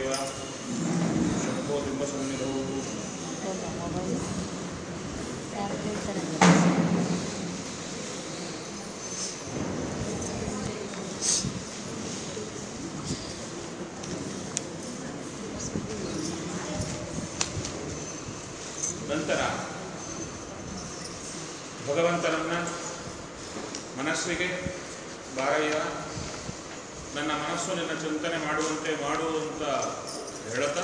ದೇವ ಶಂಭೋ ಬಿಂಬಸನ್ನಿಧೌ ಮೊಬೈಲ್ ಯಾರು ಹೇಳ್ತಾರೆ ನಂತರ ಭಗವಂತನನ್ನ ಮನಸ್ಸಿಗೆ ಬಾರಯ್ಯ ನನ್ನ ಮನಸ್ಸು ನಿನ್ನ ಚಿಂತನೆ ಮಾಡುವಂತೆ ಮಾಡು ಅಂತ ಹೇಳುತ್ತಾ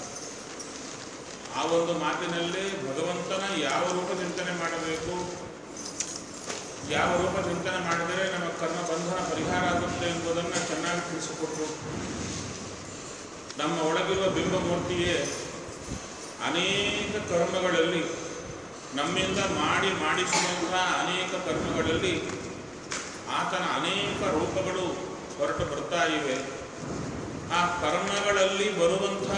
ಆ ಒಂದು ಮಾತಿನಲ್ಲಿ ಭಗವಂತನ ಯಾವ ರೂಪ ಚಿಂತನೆ ಮಾಡಬೇಕು ಯಾವ ರೂಪ ಚಿಂತನೆ ಮಾಡಿದರೆ ನಮ್ಮ ಕರ್ಮ ಬಂಧನ ಪರಿಹಾರ ಆಗುತ್ತೆ ಎಂಬುದನ್ನು ಚೆನ್ನಾಗಿ ತಿಳಿಸಿಕೊಟ್ರು ನಮ್ಮ ಒಳಗಿರುವ ಬಿಂಬಮೂರ್ತಿಯೇ ಅನೇಕ ಕರ್ಮಗಳಲ್ಲಿ ನಮ್ಮಿಂದ ಮಾಡಿ ಮಾಡಿಸುವಂತಹ ಅನೇಕ ಕರ್ಮಗಳಲ್ಲಿ ಆತನ ಅನೇಕ ರೂಪಗಳು ಹೊರಟು ಬರ್ತಾ ಇವೆ ಆ ಕರ್ಮಗಳಲ್ಲಿ ಬರುವಂಥ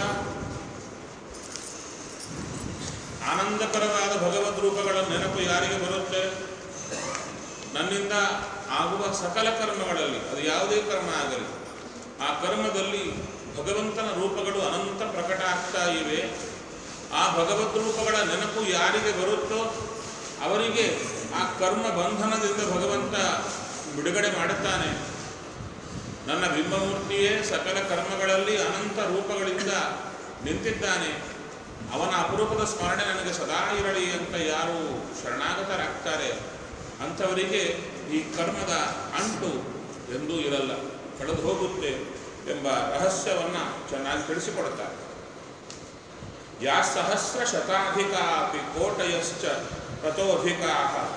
ಆನಂದಕರವಾದ ಭಗವದ್ ರೂಪಗಳ ನೆನಪು ಯಾರಿಗೆ ಬರುತ್ತೆ ನನ್ನಿಂದ ಆಗುವ ಸಕಲ ಕರ್ಮಗಳಲ್ಲಿ ಅದು ಯಾವುದೇ ಕರ್ಮ ಆಗಲಿ ಆ ಕರ್ಮದಲ್ಲಿ ಭಗವಂತನ ರೂಪಗಳು ಅನಂತ ಪ್ರಕಟ ಆಗ್ತಾ ಇವೆ ಆ ಭಗವದ್ ರೂಪಗಳ ನೆನಪು ಯಾರಿಗೆ ಬರುತ್ತೋ ಅವರಿಗೆ ಆ ಕರ್ಮ ಬಂಧನದಿಂದ ಭಗವಂತ ಬಿಡುಗಡೆ ಮಾಡುತ್ತಾನೆ ನನ್ನ ಬಿಂಬಮೂರ್ತಿಯೇ ಸಕಲ ಕರ್ಮಗಳಲ್ಲಿ ಅನಂತ ರೂಪಗಳಿಂದ ನಿಂತಿದ್ದಾನೆ ಅವನ ಅಪರೂಪದ ಸ್ಮರಣೆ ನನಗೆ ಸದಾ ಇರಲಿ ಅಂತ ಯಾರು ಶರಣಾಗತರಾಗ್ತಾರೆ ಅಂಥವರಿಗೆ ಈ ಕರ್ಮದ ಅಂಟು ಎಂದೂ ಇರಲ್ಲ ಕಳೆದು ಹೋಗುತ್ತೆ ಎಂಬ ರಹಸ್ಯವನ್ನು ಚೆನ್ನಾಗಿ ತಿಳಿಸಿಕೊಡುತ್ತಾರೆ ಯಾ ಸಹಸ್ರ ಶತಾಧಿಕಾ ಅಪಿ ಕೋಟಯಶ್ಚ ಪ್ರತೋಧಿಕಾ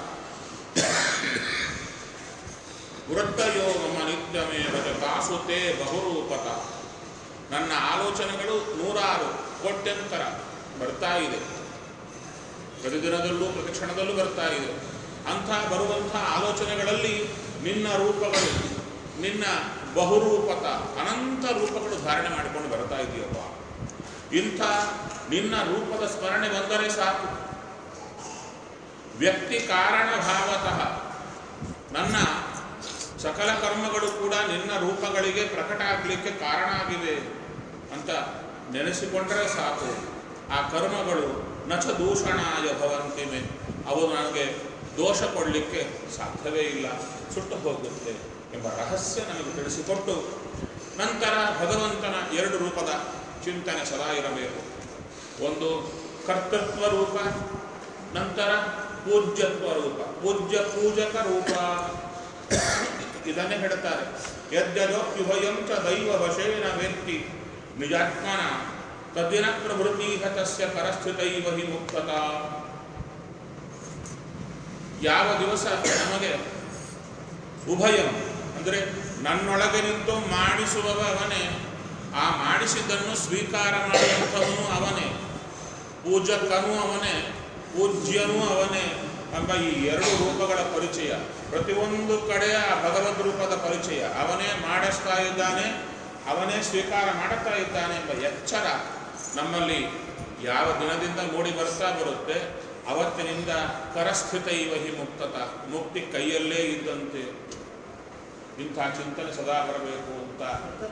ವೃತ್ತಯೋ ಮಮ ನಿತ್ಯಮೇವ ಚ ತಾಸು ತೇ ಬಹುರೂಪಕ ನನ್ನ ಆಲೋಚನೆಗಳು ನೂರಾರು ಕೋಟ್ಯಂತರ ಬರ್ತಾ ಇದೆ ಪ್ರತಿದಿನದಲ್ಲೂ ಪ್ರತಿಕ್ಷಣದಲ್ಲೂ ಬರ್ತಾ ಇದೆ ಅಂಥ ಬರುವಂಥ ಆಲೋಚನೆಗಳಲ್ಲಿ ನಿನ್ನ ರೂಪಗಳು ನಿನ್ನ ಬಹುರೂಪಕ ಅನಂತ ರೂಪಗಳು ಧಾರಣೆ ಮಾಡಿಕೊಂಡು ಬರ್ತಾ ಇದೆಯಪ್ಪ ಇಂಥ ನಿನ್ನ ರೂಪದ ಸ್ಮರಣೆ ಬಂದರೆ ಸಾಕು ವ್ಯಕ್ತಿ ಕಾರಣ ಭಾವತಃ ನನ್ನ ಸಕಲ ಕರ್ಮಗಳು ಕೂಡ ನಿನ್ನ ರೂಪಗಳಿಗೆ ಪ್ರಕಟ ಆಗಲಿಕ್ಕೆ ಕಾರಣ ಆಗಿವೆ ಅಂತ ನೆನೆಸಿಕೊಂಡರೆ ಸಾಕು ಆ ಕರ್ಮಗಳು ನಚ ದೂಷಣಾಯ ಭವಂತಿಮೆ ಅವು ನನಗೆ ದೋಷ ಕೊಡಲಿಕ್ಕೆ ಸಾಧ್ಯವೇ ಇಲ್ಲ ಸುಟ್ಟು ಹೋಗುತ್ತೆ ಎಂಬ ರಹಸ್ಯ ನಮಗೆ ತಿಳಿಸಿಕೊಟ್ಟು ನಂತರ ಭಗವಂತನ ಎರಡು ರೂಪದ ಚಿಂತನೆ ಸದಾ ಇರಬೇಕು ಒಂದು ಕರ್ತೃತ್ವ ರೂಪ ನಂತರ ಪೂಜ್ಯತ್ವ ರೂಪ ಪೂಜ್ಯ ಪೂಜಕ ರೂಪ ಇದನ್ನೇ ಹೇಳ್ತಾರೆ ಯದ್ಯದೋಪ್ಯುಭಯಂ ಚ ದೈವ ವಶೇನ ವೇತ್ತಿ ನಿಜಾತ್ಮನ ತದ್ದಿನ ಪ್ರವೃತ್ತಿ ತಸ್ಯ ಪರಸ್ಥಿತೈವ ಹಿ ಮುಕ್ತತ ಯಾವ ದಿವಸ ನಮಗೆ ಉಭಯಂ ಅಂದರೆ ನನ್ನೊಳಗೆ ನಿಂತು ಮಾಡಿಸುವವ ಅವನೇ ಆ ಮಾಡಿಸಿದ್ದನ್ನು ಸ್ವೀಕಾರ ಮಾಡುವಂಥವನು ಅವನೇ ಪೂಜಕನೂ ಅವನೇ ಪೂಜ್ಯನೂ ಅವನೇ ಎಂಬ ಈ ಎರಡು ರೂಪಗಳ ಪರಿಚಯ ಪ್ರತಿಯೊಂದು ಕಡೆ ಆ ಭಗವದ್ ರೂಪದ ಪರಿಚಯ ಅವನೇ ಮಾಡಿಸ್ತಾ ಇದ್ದಾನೆ ಅವನೇ ಸ್ವೀಕಾರ ಮಾಡುತ್ತಾ ಇದ್ದಾನೆ ಎಂಬ ಎಚ್ಚರ ನಮ್ಮಲ್ಲಿ ಯಾವ ದಿನದಿಂದ ಮೂಡಿ ಬರ್ತಾ ಬರುತ್ತೆ ಅವತ್ತಿನಿಂದ ಕರಸ್ಥಿತ ಇವ ಹಿ ಮುಕ್ತತ ಮುಕ್ತಿ ಕೈಯಲ್ಲೇ ಇದ್ದಂತೆ ಇಂಥ ಚಿಂತನೆ ಸದಾ ಬರಬೇಕು ಅಂತ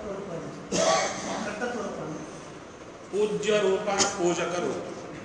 ಪೂಜ್ಯ ರೂಪ ಪೂಜಕ ರೂಪ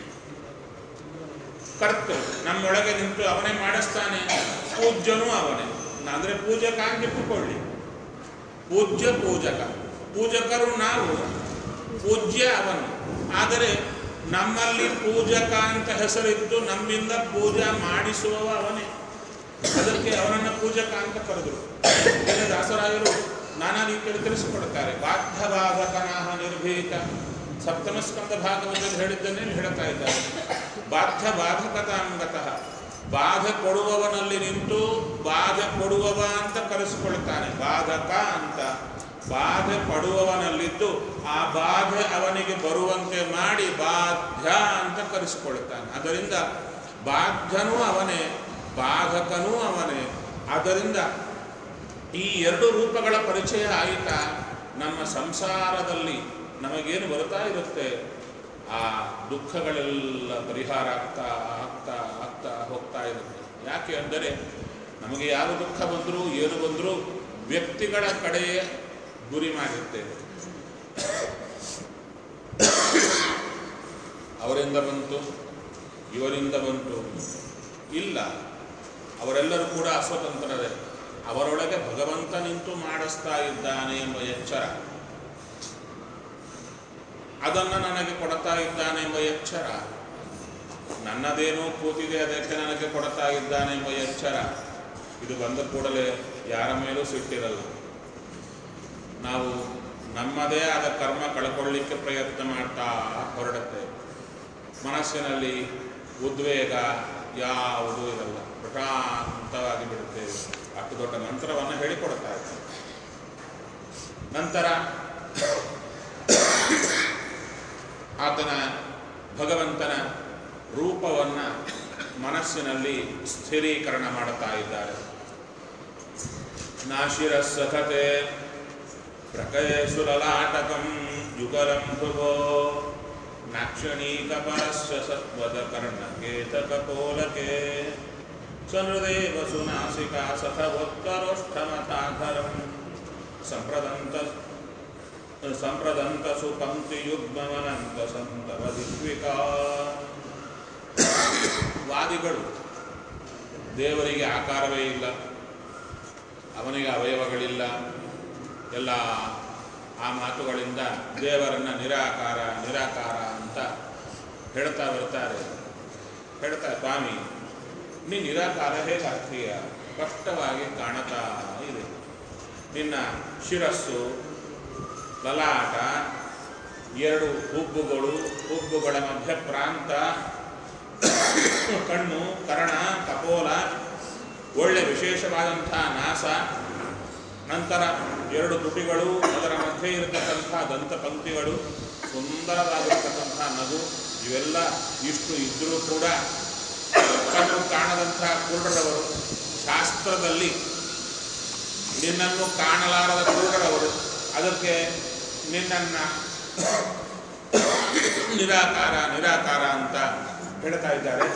ಕರ್ತೃ ನಮ್ಮೊಳಗೆ ನಿಂತು ಅವನೇ ಮಾಡಿಸ್ತಾನೆ ಪೂಜ್ಯನೂ ಅವನೇ ಅಂದ್ರೆ ಪೂಜಕ ಅಂತ ಇಟ್ಟುಕೊಳ್ಳಿ ಪೂಜ್ಯ ಪೂಜಕ ಪೂಜಕರು ನಾವು ಪೂಜ್ಯ ಅವನು ಆದರೆ ನಮ್ಮಲ್ಲಿ ಪೂಜಕ ಅಂತ ಹೆಸರಿದ್ದು ನಮ್ಮಿಂದ ಪೂಜಾ ಮಾಡಿಸುವವ ಅವನೇ ಅದಕ್ಕೆ ಅವನನ್ನು ಪೂಜಕ ಅಂತ ಕರೆದರು ಬೇರೆ ದಾಸರಾಯರು ನಾನಾ ರೀತಿಯಲ್ಲಿ ತಿಳಿಸಿಕೊಡುತ್ತಾರೆ ಬಾಧ್ಯ ಬಾಧಕನಾಹ ನಿರ್ಭೀತ ಸಪ್ತಮ ಸ್ಕಂದ ಭಾಗವತದಲ್ಲಿ ಹೇಳಿದ್ದನ್ನೇ ಹೇಳ್ತಾ ಇದ್ದಾರೆ ಬಾಧ್ಯ ಬಾಧಕತಾಂಗತಃ ಬಾಧೆ ಕೊಡುವವನಲ್ಲಿ ನಿಂತು ಬಾಧೆ ಕೊಡುವವ ಅಂತ ಕರೆಸಿಕೊಳ್ತಾನೆ ಬಾಧಕ ಅಂತ ಬಾಧೆ ಪಡುವವನಲ್ಲಿದ್ದು ಆ ಬಾಧೆ ಅವನಿಗೆ ಬರುವಂತೆ ಮಾಡಿ ಬಾಧ್ಯ ಅಂತ ಕರೆಸಿಕೊಳ್ತಾನೆ ಅದರಿಂದ ಬಾಧ್ಯನೂ ಅವನೇ ಬಾಧಕನೂ ಅವನೇ ಆದ್ದರಿಂದ ಈ ಎರಡು ರೂಪಗಳ ಪರಿಚಯ ಆಯಿತಾ ನಮ್ಮ ಸಂಸಾರದಲ್ಲಿ ನಮಗೇನು ಬರ್ತಾ ಇರುತ್ತೆ ಆ ದುಃಖಗಳೆಲ್ಲ ಪರಿಹಾರ ಆಗ್ತಾ ಆಗ್ತಾ ಆಗ್ತಾ ಹೋಗ್ತಾ ಇರುತ್ತೆ ಯಾಕೆ ಅಂದರೆ ನಮಗೆ ಯಾವ ದುಃಖ ಬಂದರೂ ಏನು ಬಂದರೂ ವ್ಯಕ್ತಿಗಳ ಕಡೆಯೇ ಗುರಿ ಮಾಡಿರ್ತೇವೆ ಅವರಿಂದ ಬಂತು ಇವರಿಂದ ಬಂತು ಇಲ್ಲ ಅವರೆಲ್ಲರೂ ಕೂಡ ಅಸ್ವತಂತ್ರರೇ ಅವರೊಳಗೆ ಭಗವಂತ ನಿಂತು ಮಾಡಿಸ್ತಾ ಇದ್ದಾನೆ ಎಂಬ ಎಚ್ಚರ ಅದನ್ನು ನನಗೆ ಕೊಡ್ತಾ ಇದ್ದಾನೆ ಎಂಬ ಎಚ್ಚರ ನನ್ನದೇನೋ ಕೂತಿದೆ ಅದಕ್ಕೆ ನನಗೆ ಕೊಡ್ತಾ ಇದ್ದಾನೆ ಎಂಬ ಎಚ್ಚರ ಇದು ಬಂದ ಕೂಡಲೇ ಯಾರ ಮೇಲೂ ಸಿಟ್ಟಿರಲ್ಲ ನಾವು ನಮ್ಮದೇ ಆದ ಕರ್ಮ ಕಳ್ಕೊಳ್ಳಿಕ್ಕೆ ಪ್ರಯತ್ನ ಮಾಡ್ತಾ ಹೊರಡುತ್ತೆ ಮನಸ್ಸಿನಲ್ಲಿ ಉದ್ವೇಗ ಯಾವುದೂ ಇರಲ್ಲ ಪ್ರಶಾಂತವಾಗಿ ಬಿಡುತ್ತೇವೆ ಅಷ್ಟು ದೊಡ್ಡ ಮಂತ್ರವನ್ನು ಹೇಳಿಕೊಡ್ತಾ ಇದ್ದಾರೆ ನಂತರ ಆತನ ಭಗವಂತನ ರೂಪವನ್ನು ಮನಸ್ಸಿನಲ್ಲಿ ಸ್ಥಿರೀಕರಣ ಮಾಡುತ್ತಾ ಇದ್ದಾರೆ ನಾಶಿರ ಸಖತೆ ಪ್ರಕಯಸು ಲಲಾಟಕಂ ಯುಗಲಂ ಭೃಗೋ ನಾಕ್ಷಣೀಕಪರಸ್ಯ ಸತ್ವದ ಕರ್ಣಕೇತಕಪೋಲಕೆ ಸನೃದೇವ ಸುನಾಸಿಕಾ ಸಖವೋತ್ತರೋಷ್ಠಮಥಾಧರಂ ಸಂಪ್ರದಂತ ಸಂಪ್ರದಂತಸು ಪಂಕ್ತಿಯುಗ್ಮವನಂತ ಸಂತವ ದಿಗ್ವಿಕಾ ವಾದಿಗಳು ದೇವರಿಗೆ ಆಕಾರವೇ ಇಲ್ಲ ಅವನಿಗೆ ಅವಯವಗಳಿಲ್ಲ ಎಲ್ಲ ಆ ಮಾತುಗಳಿಂದ ದೇವರನ್ನು ನಿರಾಕಾರ ನಿರಾಕಾರ ಅಂತ ಹೇಳ್ತಾ ಬರ್ತಾರೆ ಹೇಳ್ತಾ ಸ್ವಾಮಿ ನೀ ನಿರಾಕಾರ ಹೇಗಾಗ್ತೀಯ ಸ್ಪಷ್ಟವಾಗಿ ಕಾಣತಾ ಇದೆ ನಿನ್ನ ಶಿರಸ್ಸು ಲಲಾಟ ಎರಡು ಹುಬ್ಬುಗಳು ಹುಬ್ಬುಗಳ ಮಧ್ಯ ಪ್ರಾಂತ ಕಣ್ಣು ಕರ್ಣ ಕಪೋಲ ಒಳ್ಳೆ ವಿಶೇಷವಾದಂಥ ನಾಸ ನಂತರ ಎರಡು ತುಟಿಗಳು ಅದರ ಮಧ್ಯೆ ಇರತಕ್ಕಂಥ ದಂತಪಂಕ್ತಿಗಳು ಸುಂದರವಾಗಿರ್ತಕ್ಕಂಥ ನಗು ಇವೆಲ್ಲ ಇಷ್ಟು ಇದ್ದರೂ ಕೂಡ ಕಣ್ಣು ಕಾಣದಂಥ ಕುರುಡರವರು ಶಾಸ್ತ್ರದಲ್ಲಿ ನಿನ್ನನ್ನು ಕಾಣಲಾರದ ಕುರುಡರವರು ಅದಕ್ಕೆ ನಿನ್ನನ್ನು ನಿರಾಕಾರ ನಿರಾಕಾರ ಅಂತ ಹೇಳ್ತಾ ಇದ್ದಾರೆ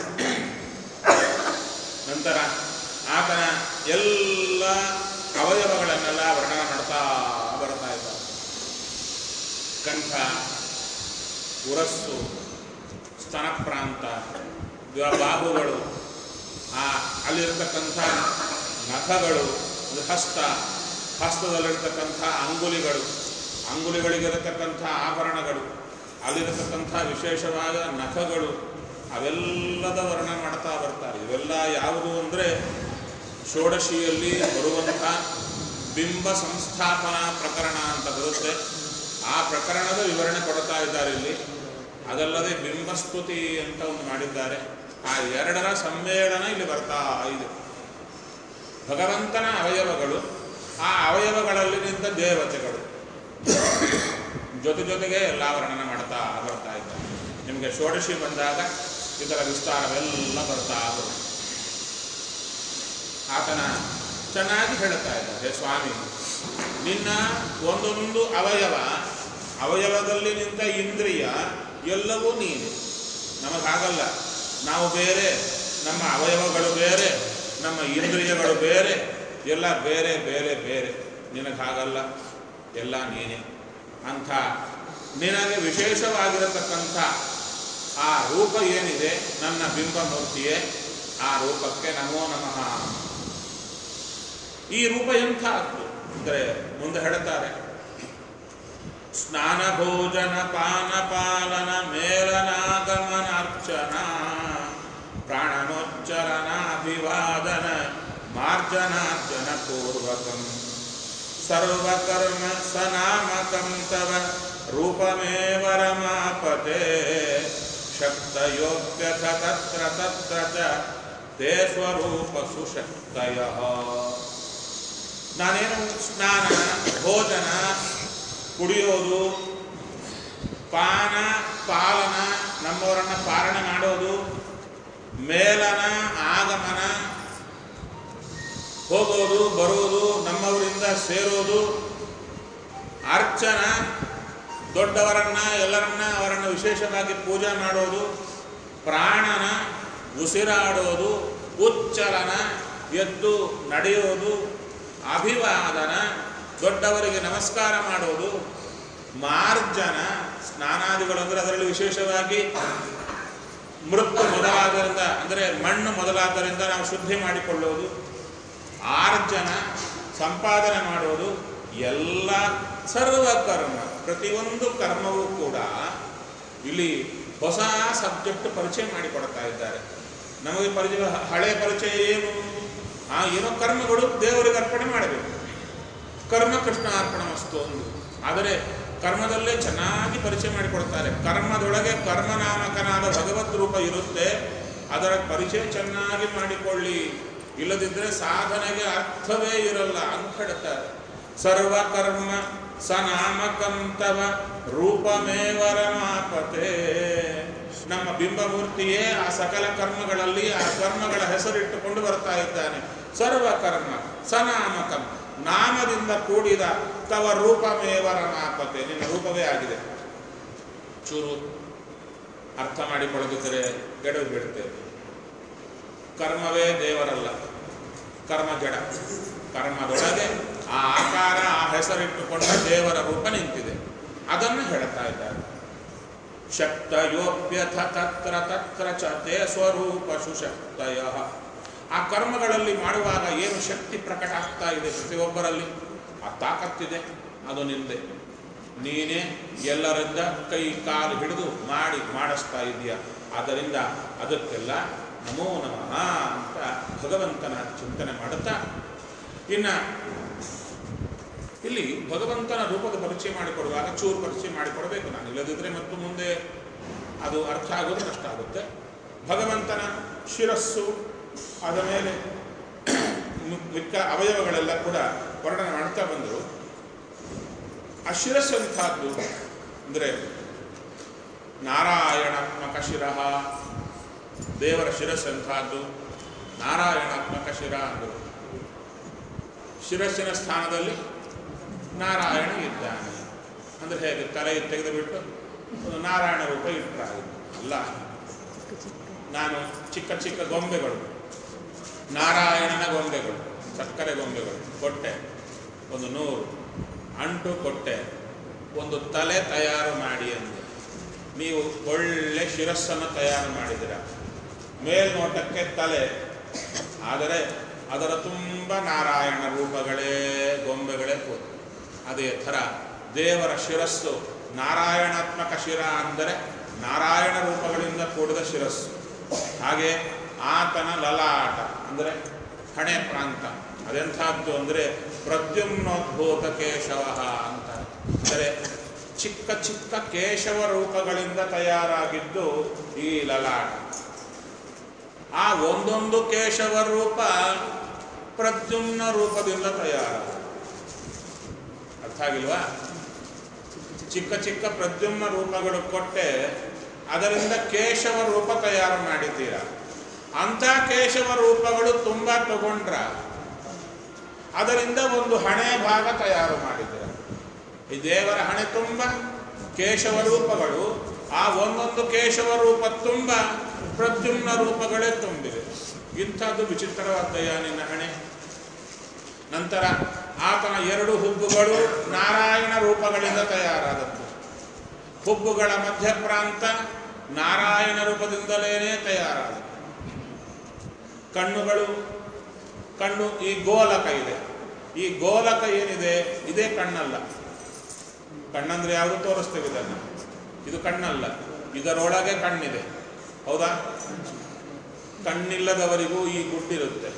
ನಂತರ ಆತನ ಎಲ್ಲ ಅವಯವಗಳನ್ನೆಲ್ಲ ವರ್ಣನ ಮಾಡ್ತಾ ಬರ್ತಾ ಇದ್ದಾರೆ ಕಂಠ ಉರಸ್ಸು ಸ್ತನ ಪ್ರಾಂತ ಗ- ಬಾಹುಗಳು ಆ ಅಲ್ಲಿರ್ತಕ್ಕಂಥ ನಖಗಳು ಅದು ಹಸ್ತ ಹಸ್ತದಲ್ಲಿರ್ತಕ್ಕಂಥ ಅಂಗುಲಿಗಳು ಅಂಗುಲಿಗಳಿಗಿರತಕ್ಕಂಥ ಆಭರಣಗಳು ಅಲ್ಲಿರತಕ್ಕಂಥ ವಿಶೇಷವಾದ ನಖಗಳು ಅವೆಲ್ಲದ ವರ್ಣ ಮಾಡ್ತಾ ಬರ್ತಾರೆ ಇವೆಲ್ಲ ಯಾವುದು ಅಂದರೆ ಷೋಡಶಿಯಲ್ಲಿ ಬರುವಂಥ ಬಿಂಬ ಸಂಸ್ಥಾಪನಾ ಪ್ರಕರಣ ಅಂತ ಬರುತ್ತೆ ಆ ಪ್ರಕರಣದ ವಿವರಣೆ ಕೊಡ್ತಾ ಇದ್ದಾರೆ ಇಲ್ಲಿ ಅದಲ್ಲದೆ ಬಿಂಬಸ್ತುತಿ ಅಂತ ಒಂದು ಮಾಡಿದ್ದಾರೆ ಆ ಎರಡರ ಸಮ್ಮೇಳನ ಇಲ್ಲಿ ಬರ್ತಾ ಇದೆ ಭಗವಂತನ ಅವಯವಗಳು ಆ ಅವಯವಗಳಲ್ಲಿ ನಿಂತ ದೇವತೆಗಳು ಜೊತೆ ಜೊತೆಗೆ ಎಲ್ಲ ವರ್ಣನೆ ಮಾಡ್ತಾ ಬರ್ತಾ ಇದ್ದಾರೆ ನಿಮಗೆ ಷೋಡಶಿ ಬಂದಾಗ ಇದರ ವಿಸ್ತಾರವೆಲ್ಲ ಬರ್ತಾ ಬರುತ್ತೆ ಆತನ ಚೆನ್ನಾಗಿ ಹೇಳುತ್ತಾ ಇದ್ದಾರೆ ಸ್ವಾಮಿ ನಿನ್ನ ಒಂದೊಂದು ಅವಯವ ಅವಯವದಲ್ಲಿ ನಿಂತ ಇಂದ್ರಿಯ ಎಲ್ಲವೂ ನೀನೆ ನಮಗಾಗಲ್ಲ ನಾವು ಬೇರೆ ನಮ್ಮ ಅವಯವಗಳು ಬೇರೆ ನಮ್ಮ ಇಂದ್ರಿಯಗಳು ಬೇರೆ ಎಲ್ಲ ಬೇರೆ ಬೇರೆ ಬೇರೆ ನಿನಗಾಗಲ್ಲ ಎಲ್ಲ ನೀನೆ ಅಂಥ ನಿನಗೆ ವಿಶೇಷವಾಗಿರತಕ್ಕಂಥ ಆ ರೂಪ ಏನಿದೆ ನನ್ನ ಬಿಂಬಮೂರ್ತಿಯೇ ಆ ರೂಪಕ್ಕೆ ನಮೋ ನಮಃ ಈ ರೂಪ ಎಂಥದ್ದು ಅಂದರೆ ಮುಂದೆ ಹೇಳುತ್ತಾರೆ ಸ್ನಾನ ಭೋಜನ ಪಾನ ಪಾಲನ ಮೇಲನಾಗಮನಾರ್ಚನ ಪ್ರಾಣನೋಚ್ಚರಣಾಭಿವಾದನ ಮಾರ್ಜನಾರ್ಜನ ಪೂರ್ವಕಂ ಸರ್ವಕರ್ಮ ಸನಾಮಕಂ ತವ ರೂಪಮೇವ ರಮಾಪತೆ ಶಕ್ತಯೋಗ್ಯಥ ತತ್ರ ತತ್ರ ಚ ತೇ ಸ್ವರೂಪ ಸುಶಕ್ತಯ ನಾನೇನು ಸ್ನಾನ ಭೋಜನ ಕುಡಿಯೋದು ಪಾನ ಪಾಲನ ನಮ್ಮವರನ್ನ ಪಾಲನೆ ಮಾಡೋದು ಮೇಲನ ಆಗಮನ ಹೋಗೋದು ಬರೋದು ನಮ್ಮವರಿಂದ ಸೇರೋದು ಅರ್ಚನ ದೊಡ್ಡವರನ್ನ ಎಲ್ಲರನ್ನ ಅವರನ್ನು ವಿಶೇಷವಾಗಿ ಪೂಜೆ ಮಾಡೋದು ಪ್ರಾಣನ ಉಸಿರಾಡೋದು ಉಚ್ಚಲನ ಎದ್ದು ನಡೆಯೋದು ಅಭಿವಾದನ ದೊಡ್ಡವರಿಗೆ ನಮಸ್ಕಾರ ಮಾಡೋದು ಮಾರ್ಜನ ಸ್ನಾನಾದಿಗಳು ಅಂದ್ರೆ ಅದರಲ್ಲಿ ವಿಶೇಷವಾಗಿ ಮೃತ್ತು ಮೊದಲಾದರಿಂದ ಅಂದರೆ ಮಣ್ಣು ಮೊದಲಾದರಿಂದ ನಾವು ಶುದ್ಧಿ ಮಾಡಿಕೊಳ್ಳುವುದು ಆರ್ಜನ ಸಂಪಾದನೆ ಮಾಡುವುದು ಎಲ್ಲ ಸರ್ವ ಕರ್ಮ ಪ್ರತಿಯೊಂದು ಕರ್ಮವೂ ಕೂಡ ಇಲ್ಲಿ ಹೊಸ ಸಬ್ಜೆಕ್ಟ್ ಪರಿಚಯ ಮಾಡಿಕೊಡ್ತಾ ಇದ್ದಾರೆ ನಮಗೆ ಪರಿಚಯ ಹಳೆ ಪರಿಚಯ ಏನು ಆ ಏನೋ ಕರ್ಮಗಳು ದೇವರಿಗೆ ಅರ್ಪಣೆ ಮಾಡಬೇಕು ಕರ್ಮ ಕೃಷ್ಣ ಅರ್ಪಣ ವಸ್ತು ಒಂದು ಆದರೆ ಕರ್ಮದಲ್ಲೇ ಚೆನ್ನಾಗಿ ಪರಿಚಯ ಮಾಡಿಕೊಡ್ತಾರೆ ಕರ್ಮದೊಳಗೆ ಕರ್ಮನಾಮಕನಾದ ಭಗವದ್ ರೂಪ ಇರುತ್ತೆ ಅದರ ಪರಿಚಯ ಚೆನ್ನಾಗಿ ಮಾಡಿಕೊಳ್ಳಿ ಇಲ್ಲದಿದ್ದರೆ ಸಾಧನೆಗೆ ಅರ್ಥವೇ ಇರಲ್ಲ ಅಂತ ಹೇಳ್ತಾರೆ ಸರ್ವಕರ್ಮ ಸನಾಮಕಂತವ ರೂಪಮೇವರಮಾಪತೆ ನಮ್ಮ ಬಿಂಬಮೂರ್ತಿಯೇ ಆ ಸಕಲ ಕರ್ಮಗಳಲ್ಲಿ ಆ ಕರ್ಮಗಳ ಹೆಸರಿಟ್ಟುಕೊಂಡು ಬರ್ತಾ ಇದ್ದಾನೆ ಸರ್ವಕರ್ಮ ಸನಾಮಕಂ ನಾಮದಿಂದ ಕೂಡಿದ ತವ ರೂಪಮೇವರಮಾಪತೆ ನಿನ್ನ ರೂಪವೇ ಆಗಿದೆ ಚೂರು ಅರ್ಥ ಮಾಡಿಕೊಳ್ಳದಿದ್ದರೆ ಗೆಡವು ಬಿಡುತ್ತೇವೆ ಕರ್ಮವೇ ದೇವರಲ್ಲ ಕರ್ಮ ಜಡ ಕರ್ಮದೊಳಗೆ ಆ ಆಕಾರ ಆ ಹೆಸರಿಟ್ಟುಕೊಂಡ ದೇವರ ರೂಪ ನಿಂತಿದೆ ಅದನ್ನು ಹೇಳ್ತಾ ಇದ್ದಾರೆ ಶಕ್ತಯೋಪ್ಯಥ ತತ್ರ ತತ್ರ ಚ ತೇ ಸ್ವರೂಪ ಸುಶಕ್ತಯ ಆ ಕರ್ಮಗಳಲ್ಲಿ ಮಾಡುವಾಗ ಏನು ಶಕ್ತಿ ಪ್ರಕಟ ಆಗ್ತಾ ಇದೆ ಪ್ರತಿಯೊಬ್ಬರಲ್ಲಿ ಆ ತಾಕತ್ತಿದೆ ಅದು ನಿಂದೆ ನೀನೇ ಎಲ್ಲರಿಂದ ಕೈ ಕಾಲು ಹಿಡಿದು ಮಾಡಿ ಮಾಡಿಸ್ತಾ ಇದೆಯಾ ಆದ್ದರಿಂದ ಅದಕ್ಕೆಲ್ಲ ನಮೋ ನಮಃ ಅಂತ ಭಗವಂತನ ಚಿಂತನೆ ಮಾಡುತ್ತಾ ಇನ್ನ ಇಲ್ಲಿ ಭಗವಂತನ ರೂಪದ ಪರಿಚಯ ಮಾಡಿಕೊಡುವಾಗ ಚೂರು ಪರಿಚಯ ಮಾಡಿಕೊಡಬೇಕು ನಾನು ಇಲ್ಲದಿದ್ದರೆ ಮತ್ತು ಮುಂದೆ ಅದು ಅರ್ಥ ಆಗೋದು ಕಷ್ಟ ಆಗುತ್ತೆ ಭಗವಂತನ ಶಿರಸ್ಸು ಆದ ಮೇಲೆ ಮಿ- ಮಿಕ್ಕ ಅವಯವಗಳೆಲ್ಲ ಕೂಡ ವರ್ಣನೆ ಮಾಡ್ತಾ ಬಂದರು ಆ ಶಿರಸ್ಸು ಎಂಥದ್ದು ಅಂದರೆ ನಾರಾಯಣಾತ್ಮಕ ಶಿರಃ ದೇವರ ಶಿರಸ್ಸು ಎಂಥದ್ದು ನಾರಾಯಣಾತ್ಮಕ ಶಿರ ಅಂದರು ಶಿರಸ್ಸಿನ ಸ್ಥಾನದಲ್ಲಿ ನಾರಾಯಣ ಇದ್ದಾನೆ ಅಂದರೆ ಹೇಗೆ ತಲೆ ತೆಗೆದುಬಿಟ್ಟು ಒಂದು ನಾರಾಯಣ ರೂಪ ಇಟ್ಟರಾಗ ಅಲ್ಲ ಚಿಕ್ಕ ಚಿಕ್ಕ ನಾನು ಚಿಕ್ಕ ಚಿಕ್ಕ ಗೊಂಬೆಗಳು ನಾರಾಯಣನ ಗೊಂಬೆಗಳು ಸಕ್ಕರೆ ಗೊಂಬೆಗಳು ಕೊಟ್ಟೆ ಒಂದು ನೂರು ಅಂಟು ಕೊಟ್ಟೆ ಒಂದು ತಲೆ ತಯಾರು ಮಾಡಿ ಅಂದೆ ನೀವು ಒಳ್ಳೆ ಶಿರಸ್ಸನ್ನು ತಯಾರು ಮಾಡಿದಿರ ಮೇಲ್ನೋಟಕ್ಕೆ ತಲೆ ಆದರೆ ಅದರ ತುಂಬ ನಾರಾಯಣ ರೂಪಗಳೇ ಗೊಂಬೆಗಳೇ ಕೂತು ಅದೇ ಥರ ದೇವರ ಶಿರಸ್ಸು ನಾರಾಯಣಾತ್ಮಕ ಶಿರ ಅಂದರೆ ನಾರಾಯಣ ರೂಪಗಳಿಂದ ಕೂಡಿದ ಶಿರಸ್ಸು ಹಾಗೆ ಆತನ ಲಲಾಟ ಅಂದರೆ ಹಣೆ ಪ್ರಾಂತ ಅದೆಂಥದ್ದು ಅಂದರೆ ಪ್ರದ್ಯುಮ್ನೋದ್ಭೂತ ಕೇಶವ ಅಂತ ಅಂದರೆ ಚಿಕ್ಕ ಚಿಕ್ಕ ಕೇಶವ ರೂಪಗಳಿಂದ ತಯಾರಾಗಿದ್ದು ಈ ಲಲಾಟ ಆ ಒಂದೊಂದು ಕೇಶವ ರೂಪ ಪ್ರದ್ಯುಮ್ನ ರೂಪದಿಂದ ತಯಾರ ಅರ್ಥ ಆಗಿಲ್ವಾ ಚಿಕ್ಕ ಚಿಕ್ಕ ಪ್ರದ್ಯುಮ್ನ ರೂಪಗಳು ಕೊಟ್ಟೆ ಅದರಿಂದ ಕೇಶವ ರೂಪ ತಯಾರು ಮಾಡಿದ್ದೀರ ಅಂಥ ಕೇಶವ ರೂಪಗಳು ತುಂಬ ತಗೊಂಡ್ರ ಅದರಿಂದ ಒಂದು ಹಣೆ ಭಾಗ ತಯಾರು ಮಾಡಿದ್ದೀರ ಈ ದೇವರ ಹಣೆ ತುಂಬ ಕೇಶವ ರೂಪಗಳು ಆ ಒಂದೊಂದು ಕೇಶವ ರೂಪ ತುಂಬ ಪ್ರದ್ಯುಮ್ನ ರೂಪಗಳೇ ತುಂಬಿದೆ ಇಂಥದ್ದು ವಿಚಿತ್ರವಾದಯ್ಯ ನಿನ್ನ ಹಣೆ ನಂತರ ಆತನ ಎರಡು ಹುಬ್ಬುಗಳು ನಾರಾಯಣ ರೂಪಗಳಿಂದ ತಯಾರಾದದ್ದು ಹುಬ್ಬುಗಳ ಮಧ್ಯಪ್ರಾಂತ ನಾರಾಯಣ ರೂಪದಿಂದಲೇ ತಯಾರಾದದ್ದು ಕಣ್ಣುಗಳು ಕಣ್ಣು ಈ ಗೋಲಕ ಇದೆ ಈ ಗೋಲಕ ಏನಿದೆ ಇದೇ ಕಣ್ಣಲ್ಲ ಕಣ್ಣಂದ್ರೆ ಯಾವುದು ತೋರಿಸ್ತೇವೆ ಇದನ್ನು ಇದು ಕಣ್ಣಲ್ಲ ಇದರೊಳಗೆ ಕಣ್ಣಿದೆ ಹೌದಾ ಕಣ್ಣಿಲ್ಲದವರಿಗೂ ಈ ಗುಡ್ಡಿರುತ್ತೆ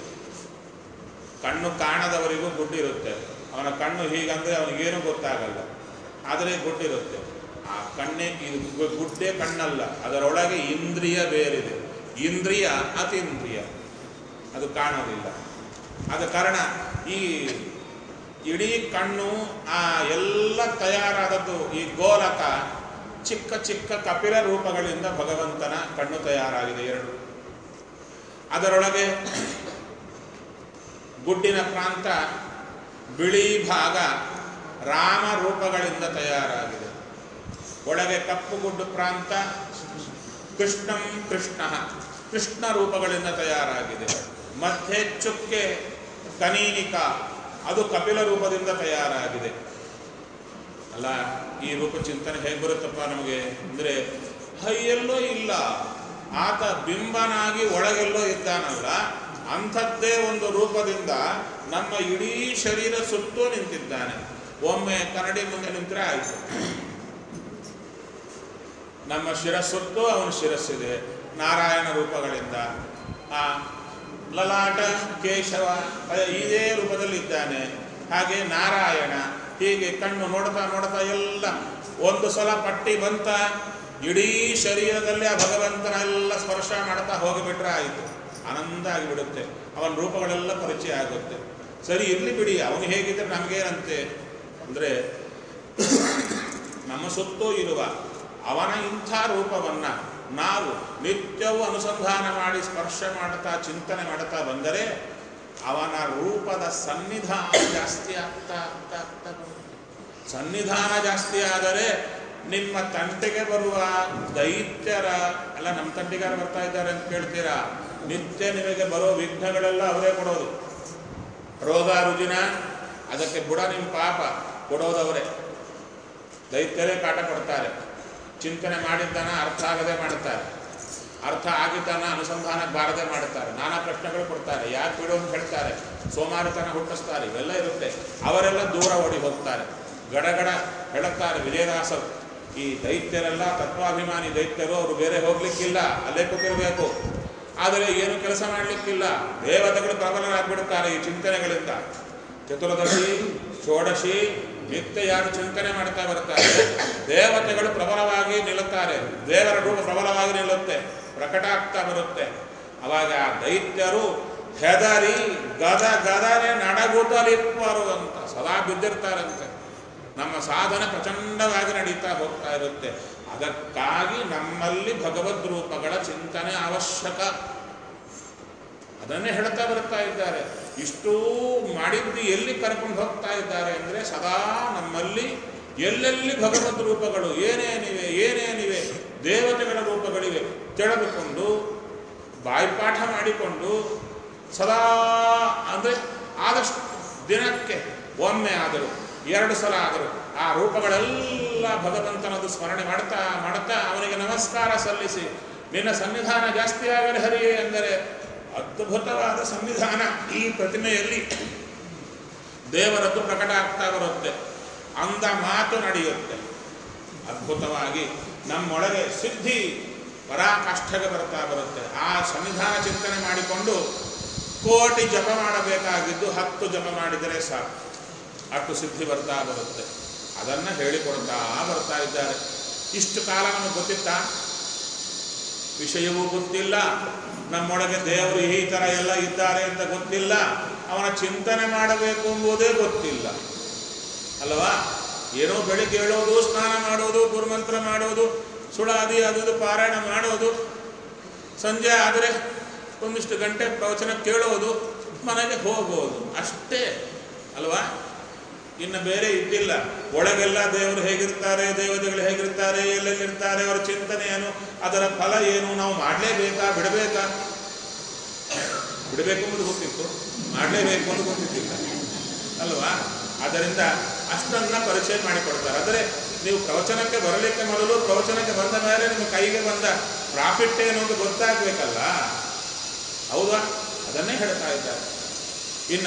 ಕಣ್ಣು ಕಾಣದವರಿಗೂ ಗುಡ್ಡಿರುತ್ತೆ ಅವನ ಕಣ್ಣು ಹೀಗಂದ್ರೆ ಅವನಿಗೇನು ಗೊತ್ತಾಗಲ್ಲ ಆದರೆ ಗುಡ್ಡಿರುತ್ತೆ ಆ ಕಣ್ಣೇ ಇದು ಗು- ಗುಡ್ಡೆ ಕಣ್ಣಲ್ಲ ಅದರೊಳಗೆ ಇಂದ್ರಿಯ ಬೇರಿದೆ ಇಂದ್ರಿಯ ಅತೀಂದ್ರಿಯ ಅದು ಕಾಣೋದಿಲ್ಲ ಆದ ಕಾರಣ ಈ ಇಡೀ ಕಣ್ಣು ಆ ಎಲ್ಲ ತಯಾರಾದದ್ದು ಈ ಗೋಲಕ ಚಿಕ್ಕ ಚಿಕ್ಕ ಕಪಿಲ ರೂಪಗಳಿಂದ ಭಗವಂತನ ಕಣ್ಣು ತಯಾರಾಗಿದೆ ಎರಡು ಅದರೊಳಗೆ ಗುಡ್ಡಿನ ಪ್ರಾಂತ ಬಿಳಿ ಭಾಗ ರಾಮ ರೂಪಗಳಿಂದ ತಯಾರಾಗಿದೆ ಒಳಗೆ ಕಪ್ಪು ಗುಡ್ಡು ಪ್ರಾಂತ ಕೃಷ್ಣಂ ಕೃಷ್ಣ ಕೃಷ್ಣ ರೂಪಗಳಿಂದ ತಯಾರಾಗಿದೆ ಮಧ್ಯೆ ಚುಕ್ಕೆ ಕನೀನಿಕ ಅದು ಕಪಿಲ ರೂಪದಿಂದ ತಯಾರಾಗಿದೆ ಅಲ್ಲ ಈ ರೂಪ ಚಿಂತನೆ ಹೇಗೆ ಬರುತ್ತಪ್ಪ ನಮಗೆ ಅಂದರೆ ಎಲ್ಲೋ ಇಲ್ಲ ಆತ ಬಿಂಬನಾಗಿ ಒಳಗೆಲ್ಲೋ ಇದ್ದಾನಲ್ಲ ಅಂಥದ್ದೇ ಒಂದು ರೂಪದಿಂದ ನಮ್ಮ ಇಡೀ ಶರೀರ ಸುತ್ತೂ ನಿಂತಿದ್ದಾನೆ ಒಮ್ಮೆ ಕನ್ನಡಿ ಮುಂದೆ ನಿಂತರೆ ಆಯಿತು ನಮ್ಮ ಶಿರಸ್ಸುತ್ತೂ ಅವನ ಶಿರಸ್ಸಿದೆ ನಾರಾಯಣ ರೂಪಗಳಿಂದ ಆ ಲಲಾಟ ಕೇಶವ ಅದೇ ಇದೇ ರೂಪದಲ್ಲಿ ಇದ್ದಾನೆ ಹಾಗೆ ನಾರಾಯಣ ಹೀಗೆ ಕಣ್ಣು ನೋಡ್ತಾ ನೋಡ್ತಾ ಎಲ್ಲ ಒಂದು ಸಲ ಪಟ್ಟಿ ಬಂತ ಇಡೀ ಶರೀರದಲ್ಲಿ ಆ ಭಗವಂತನ ಎಲ್ಲ ಸ್ಪರ್ಶ ಮಾಡ್ತಾ ಹೋಗಿಬಿಟ್ರೆ ಆಯಿತು ಆನಂದ ಆಗಿಬಿಡುತ್ತೆ ಅವನ ರೂಪಗಳೆಲ್ಲ ಪರಿಚಯ ಆಗುತ್ತೆ ಸರಿ ಇರ್ಲಿ ಬಿಡಿ ಅವನು ಹೇಗಿದ್ರೆ ನಮಗೇನಂತೆ ಅಂದರೆ ನಮ್ಮ ಸುತ್ತೂ ಇರುವ ಅವನ ಇಂಥ ರೂಪವನ್ನ ನಾವು ನಿತ್ಯವೂ ಅನುಸಂಧಾನ ಮಾಡಿ ಸ್ಪರ್ಶ ಮಾಡ್ತಾ ಚಿಂತನೆ ಮಾಡ್ತಾ ಬಂದರೆ ಅವನ ರೂಪದ ಸನ್ನಿಧಾನ ಜಾಸ್ತಿ ಆಗ್ತಾ ಆಗ್ತಾ ಆಗ್ತಾ ಬರುತ್ತೆ ಸನ್ನಿಧಾನ ಜಾಸ್ತಿ ಆದರೆ ನಿಮ್ಮ ತಂಟೆಗೆ ಬರುವ ದೈತ್ಯರ ಅಲ್ಲ ನಮ್ಮ ತಂಟೆಗಾರ ಬರ್ತಾ ಇದ್ದಾರೆ ಅಂತ ಕೇಳ್ತೀರಾ ನಿತ್ಯ ನಿಮಗೆ ಬರೋ ವಿಘ್ನಗಳೆಲ್ಲ ಅವರೇ ಕೊಡೋದು ರೋಗ ರುಜಿನ ಅದಕ್ಕೆ ಬುಡ ನಿಮ್ಮ ಪಾಪ ಕೊಡೋದವರೇ ದೈತ್ಯರೇ ಕಾಟ ಕೊಡ್ತಾರೆ ಚಿಂತನೆ ಮಾಡಿದ್ದನ್ನ ಅರ್ಥ ಆಗದೆ ಮಾಡುತ್ತಾರೆ ಅರ್ಥ ಆಗಿದ್ದನ್ನ ಅನುಸಂಧಾನಕ್ಕೆ ಬಾರದೆ ಮಾಡುತ್ತಾರೆ ನಾನಾ ಪ್ರಶ್ನೆಗಳು ಕೊಡ್ತಾರೆ ಯಾಕೆ ಬಿಡು ಅಂತ ಹೇಳ್ತಾರೆ ಸೋಮಾರಿತನ ಹುಟ್ಟಿಸ್ತಾರೆ ಇವೆಲ್ಲ ಇರುತ್ತೆ ಅವರೆಲ್ಲ ದೂರ ಓಡಿ ಹೋಗ್ತಾರೆ ಗಡಗಡ ಹೇಳುತ್ತಾರೆ ವಿಜಯದಾಸರು ಈ ದೈತ್ಯರೆಲ್ಲ ತತ್ವಾಭಿಮಾನಿ ದೈತ್ಯರು ಅವರು ಬೇರೆ ಹೋಗ್ಲಿಕ್ಕಿಲ್ಲ ಅಲ್ಲೇ ಕೂತಿರಬೇಕು ಆದರೆ ಏನು ಕೆಲಸ ಮಾಡಲಿಕ್ಕಿಲ್ಲ ದೇವತೆಗಳು ಪ್ರಬಲರಾಗ್ಬಿಡುತ್ತಾರೆ ಈ ಚಿಂತನೆಗಳಿಂದ ಚತುರ್ದಶಿ ಷೋಡಶಿ ನಿತ್ಯ ಯಾರು ಚಿಂತನೆ ಮಾಡ್ತಾ ಬರ್ತಾರೆ ದೇವತೆಗಳು ಪ್ರಬಲವಾಗಿ ನಿಲ್ಲುತ್ತಾರೆ ದೇವರ ರೂಪ ಪ್ರಬಲವಾಗಿ ನಿಲ್ಲುತ್ತೆ ಪ್ರಕಟ ಆಗ್ತಾ ಬರುತ್ತೆ ಅವಾಗ ಆ ದೈತ್ಯರು ಹೆದರಿ ಗದ ಗದನೆ ನಡಗುತ್ತಲಿಪ್ಪರು ಅಂತ ಸದಾ ಬಿದ್ದಿರ್ತಾರಂತೆ ನಮ್ಮ ಸಾಧನೆ ಪ್ರಚಂಡವಾಗಿ ನಡೀತಾ ಹೋಗ್ತಾ ಇರುತ್ತೆ ಅದಕ್ಕಾಗಿ ನಮ್ಮಲ್ಲಿ ಭಗವದ್ ರೂಪಗಳ ಚಿಂತನೆ ಅವಶ್ಯಕ ಅದನ್ನೇ ಹೇಳ್ತಾ ಬರ್ತಾ ಇದ್ದಾರೆ ಇಷ್ಟೂ ಮಾಡಿದ್ದು ಎಲ್ಲಿ ಕರ್ಕೊಂಡು ಹೋಗ್ತಾ ಇದ್ದಾರೆ ಅಂದರೆ ಸದಾ ನಮ್ಮಲ್ಲಿ ಎಲ್ಲೆಲ್ಲಿ ಭಗವದ್ ರೂಪಗಳು ಏನೇನಿವೆ ಏನೇನಿವೆ ದೇವತೆಗಳ ರೂಪಗಳಿವೆ ತಿಳಿದುಕೊಂಡು ಬಾಯ್ಪಾಠ ಮಾಡಿಕೊಂಡು ಸದಾ ಅಂದರೆ ಆದಷ್ಟು ದಿನಕ್ಕೆ ಒಮ್ಮೆ ಆದರೂ ಎರಡು ಸಲ ಆದರೂ ಆ ರೂಪಗಳೆಲ್ಲ ಭಗವಂತನದು ಸ್ಮರಣೆ ಮಾಡ್ತಾ ಮಾಡ್ತಾ ಅವನಿಗೆ ನಮಸ್ಕಾರ ಸಲ್ಲಿಸಿ ನಿನ್ನ ಸನ್ನಿಧಾನ ಜಾಸ್ತಿ ಆಗಲಿ ಹರಿ ಎಂದರೆ ಅದ್ಭುತವಾದ ಸನ್ನಿಧಾನ ಈ ಪ್ರತಿಮೆಯಲ್ಲಿ ದೇವರದ್ದು ಪ್ರಕಟ ಆಗ್ತಾ ಬರುತ್ತೆ ಅಂದ ಮಾತು ನಡೆಯುತ್ತೆ ಅದ್ಭುತವಾಗಿ ನಮ್ಮೊಳಗೆ ಸಿದ್ಧಿ ಪರಾಕಾಷ್ಠೆಗೆ ಬರ್ತಾ ಬರುತ್ತೆ ಆ ಸನ್ನಿಧಾನ ಚಿಂತನೆ ಮಾಡಿಕೊಂಡು ಕೋಟಿ ಜಪ ಮಾಡಬೇಕಾಗಿದ್ದು ಹತ್ತು ಜಪ ಮಾಡಿದರೆ ಸಾಕು ಅಷ್ಟು ಸಿದ್ಧಿ ಬರ್ತಾ ಬರುತ್ತೆ ಅದನ್ನು ಹೇಳಿಕೊಡ್ತಾ ಬರ್ತಾ ಇದ್ದಾರೆ ಇಷ್ಟು ಕಾಲ ನಮಗೆ ಗೊತ್ತಿತ್ತಾ ವಿಷಯವೂ ಗೊತ್ತಿಲ್ಲ ನಮ್ಮೊಳಗೆ ದೇವರು ಈ ಥರ ಎಲ್ಲ ಇದ್ದಾರೆ ಅಂತ ಗೊತ್ತಿಲ್ಲ ಅವನ ಚಿಂತನೆ ಮಾಡಬೇಕು ಎಂಬುದೇ ಗೊತ್ತಿಲ್ಲ ಅಲ್ವಾ ಏನೋ ಬೆಳಿಗ್ಗೆ ಹೇಳೋದು ಸ್ನಾನ ಮಾಡೋದು ಗುರುಮಂತ್ರ ಮಾಡೋದು ಸುಳಾದಿ ಅದು ಪಾರಾಯಣ ಮಾಡೋದು ಸಂಜೆ ಆದರೆ ಒಂದಿಷ್ಟು ಗಂಟೆ ಪ್ರವಚನ ಕೇಳೋದು ಮನೆಗೆ ಹೋಗೋದು ಅಷ್ಟೇ ಅಲ್ವಾ ಇನ್ನು ಬೇರೆ ಇದ್ದಿಲ್ಲ ಒಳಗೆಲ್ಲ ದೇವರು ಹೇಗಿರ್ತಾರೆ ದೇವತೆಗಳು ಹೇಗಿರ್ತಾರೆ ಎಲ್ಲೆಲ್ಲಿರ್ತಾರೆ ಅವರ ಚಿಂತನೆ ಏನು ಅದರ ಫಲ ಏನು ನಾವು ಮಾಡಲೇಬೇಕಾ ಬಿಡಬೇಕಾ ಬಿಡಬೇಕು ಅನ್ನೋದು ಗೊತ್ತಿತ್ತು ಮಾಡಲೇಬೇಕು ಅಂತ ಗೊತ್ತಿದ್ದಿಲ್ಲ ಅಲ್ವಾ ಆದ್ದರಿಂದ ಅಷ್ಟನ್ನ ಪರಿಚಯ ಮಾಡಿಕೊಡ್ತಾರೆ ಆದರೆ ನೀವು ಪ್ರವಚನಕ್ಕೆ ಬರಲಿಕ್ಕೆ ಮೊದಲು ಪ್ರವಚನಕ್ಕೆ ಬಂದ ಮೇಲೆ ನಿಮ್ಮ ಕೈಗೆ ಬಂದ ಪ್ರಾಫಿಟ್ ಏನು ಅಂತ ಗೊತ್ತಾಗಬೇಕಲ್ಲ ಹೌದಾ ಅದನ್ನೇ ಹೇಳ್ತಾ ಇದ್ದಾರೆ ಇನ್ನ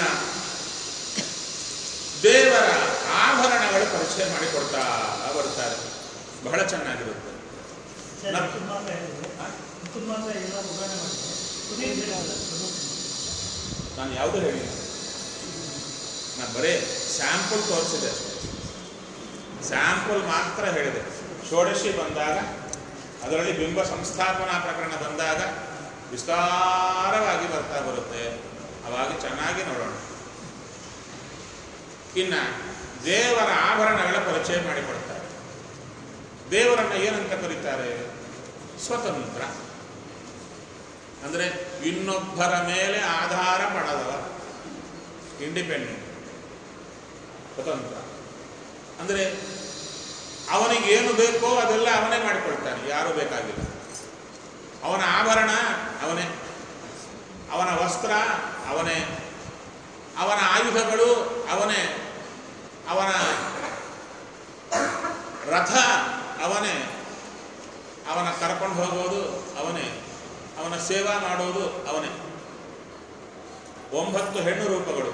ದೇವರ ಆಭರಣಗಳು ಪರಿಚಯ ಮಾಡಿಕೊಡ್ತಾ ಬರ್ತಾರೆ ಬಹಳ ಚೆನ್ನಾಗಿರುತ್ತೆ ನಮ್- ನಾನು ಯಾವುದೂ ಹೇಳಿಲ್ಲ ನಾನು ಬರೀ ಸ್ಯಾಂಪಲ್ ತೋರಿಸಿದೆ ಅಷ್ಟೇ ಸ್ಯಾಂಪಲ್ ಮಾತ್ರ ಹೇಳಿದೆ ಷೋಡಶಿ ಬಂದಾಗ ಅದರಲ್ಲಿ ಬಿಂಬ ಸಂಸ್ಥಾಪನಾ ಪ್ರಕರಣ ಬಂದಾಗ ವಿಸ್ತಾರವಾಗಿ ಬರ್ತಾ ಬರುತ್ತೆ ಅವಾಗ ಚೆನ್ನಾಗಿ ನೋಡೋಣ ಇನ್ನ ದೇವರ ಆಭರಣಗಳ ಪರಿಚಯ ಮಾಡಿಕೊಡ್ತಾರೆ ದೇವರನ್ನ ಏನಂತ ಕರೀತಾರೆ ಸ್ವತಂತ್ರ ಅಂದರೆ ಇನ್ನೊಬ್ಬರ ಮೇಲೆ ಆಧಾರ ಪಡದವ ಇಂಡಿಪೆಂಡೆಂಟ್ ಸ್ವತಂತ್ರ ಅಂದರೆ ಅವನಿಗೆ ಏನು ಬೇಕೋ ಅದೆಲ್ಲ ಅವನೇ ಮಾಡಿಕೊಳ್ತಾನೆ ಯಾರೂ ಬೇಕಾಗಿಲ್ಲ ಅವನ ಆಭರಣ ಅವನೇ ಅವನ ವಸ್ತ್ರ ಅವನೇ ಅವನ ಆಯುಧಗಳು ಅವನೇ ಅವನ ರಥ ಅವನೇ ಅವನ ಕರ್ಕೊಂಡು ಹೋಗೋದು ಅವನೇ ಅವನ ಸೇವಾ ಮಾಡೋದು ಅವನೇ ಒಂಬತ್ತು ಹೆಣ್ಣು ರೂಪಗಳು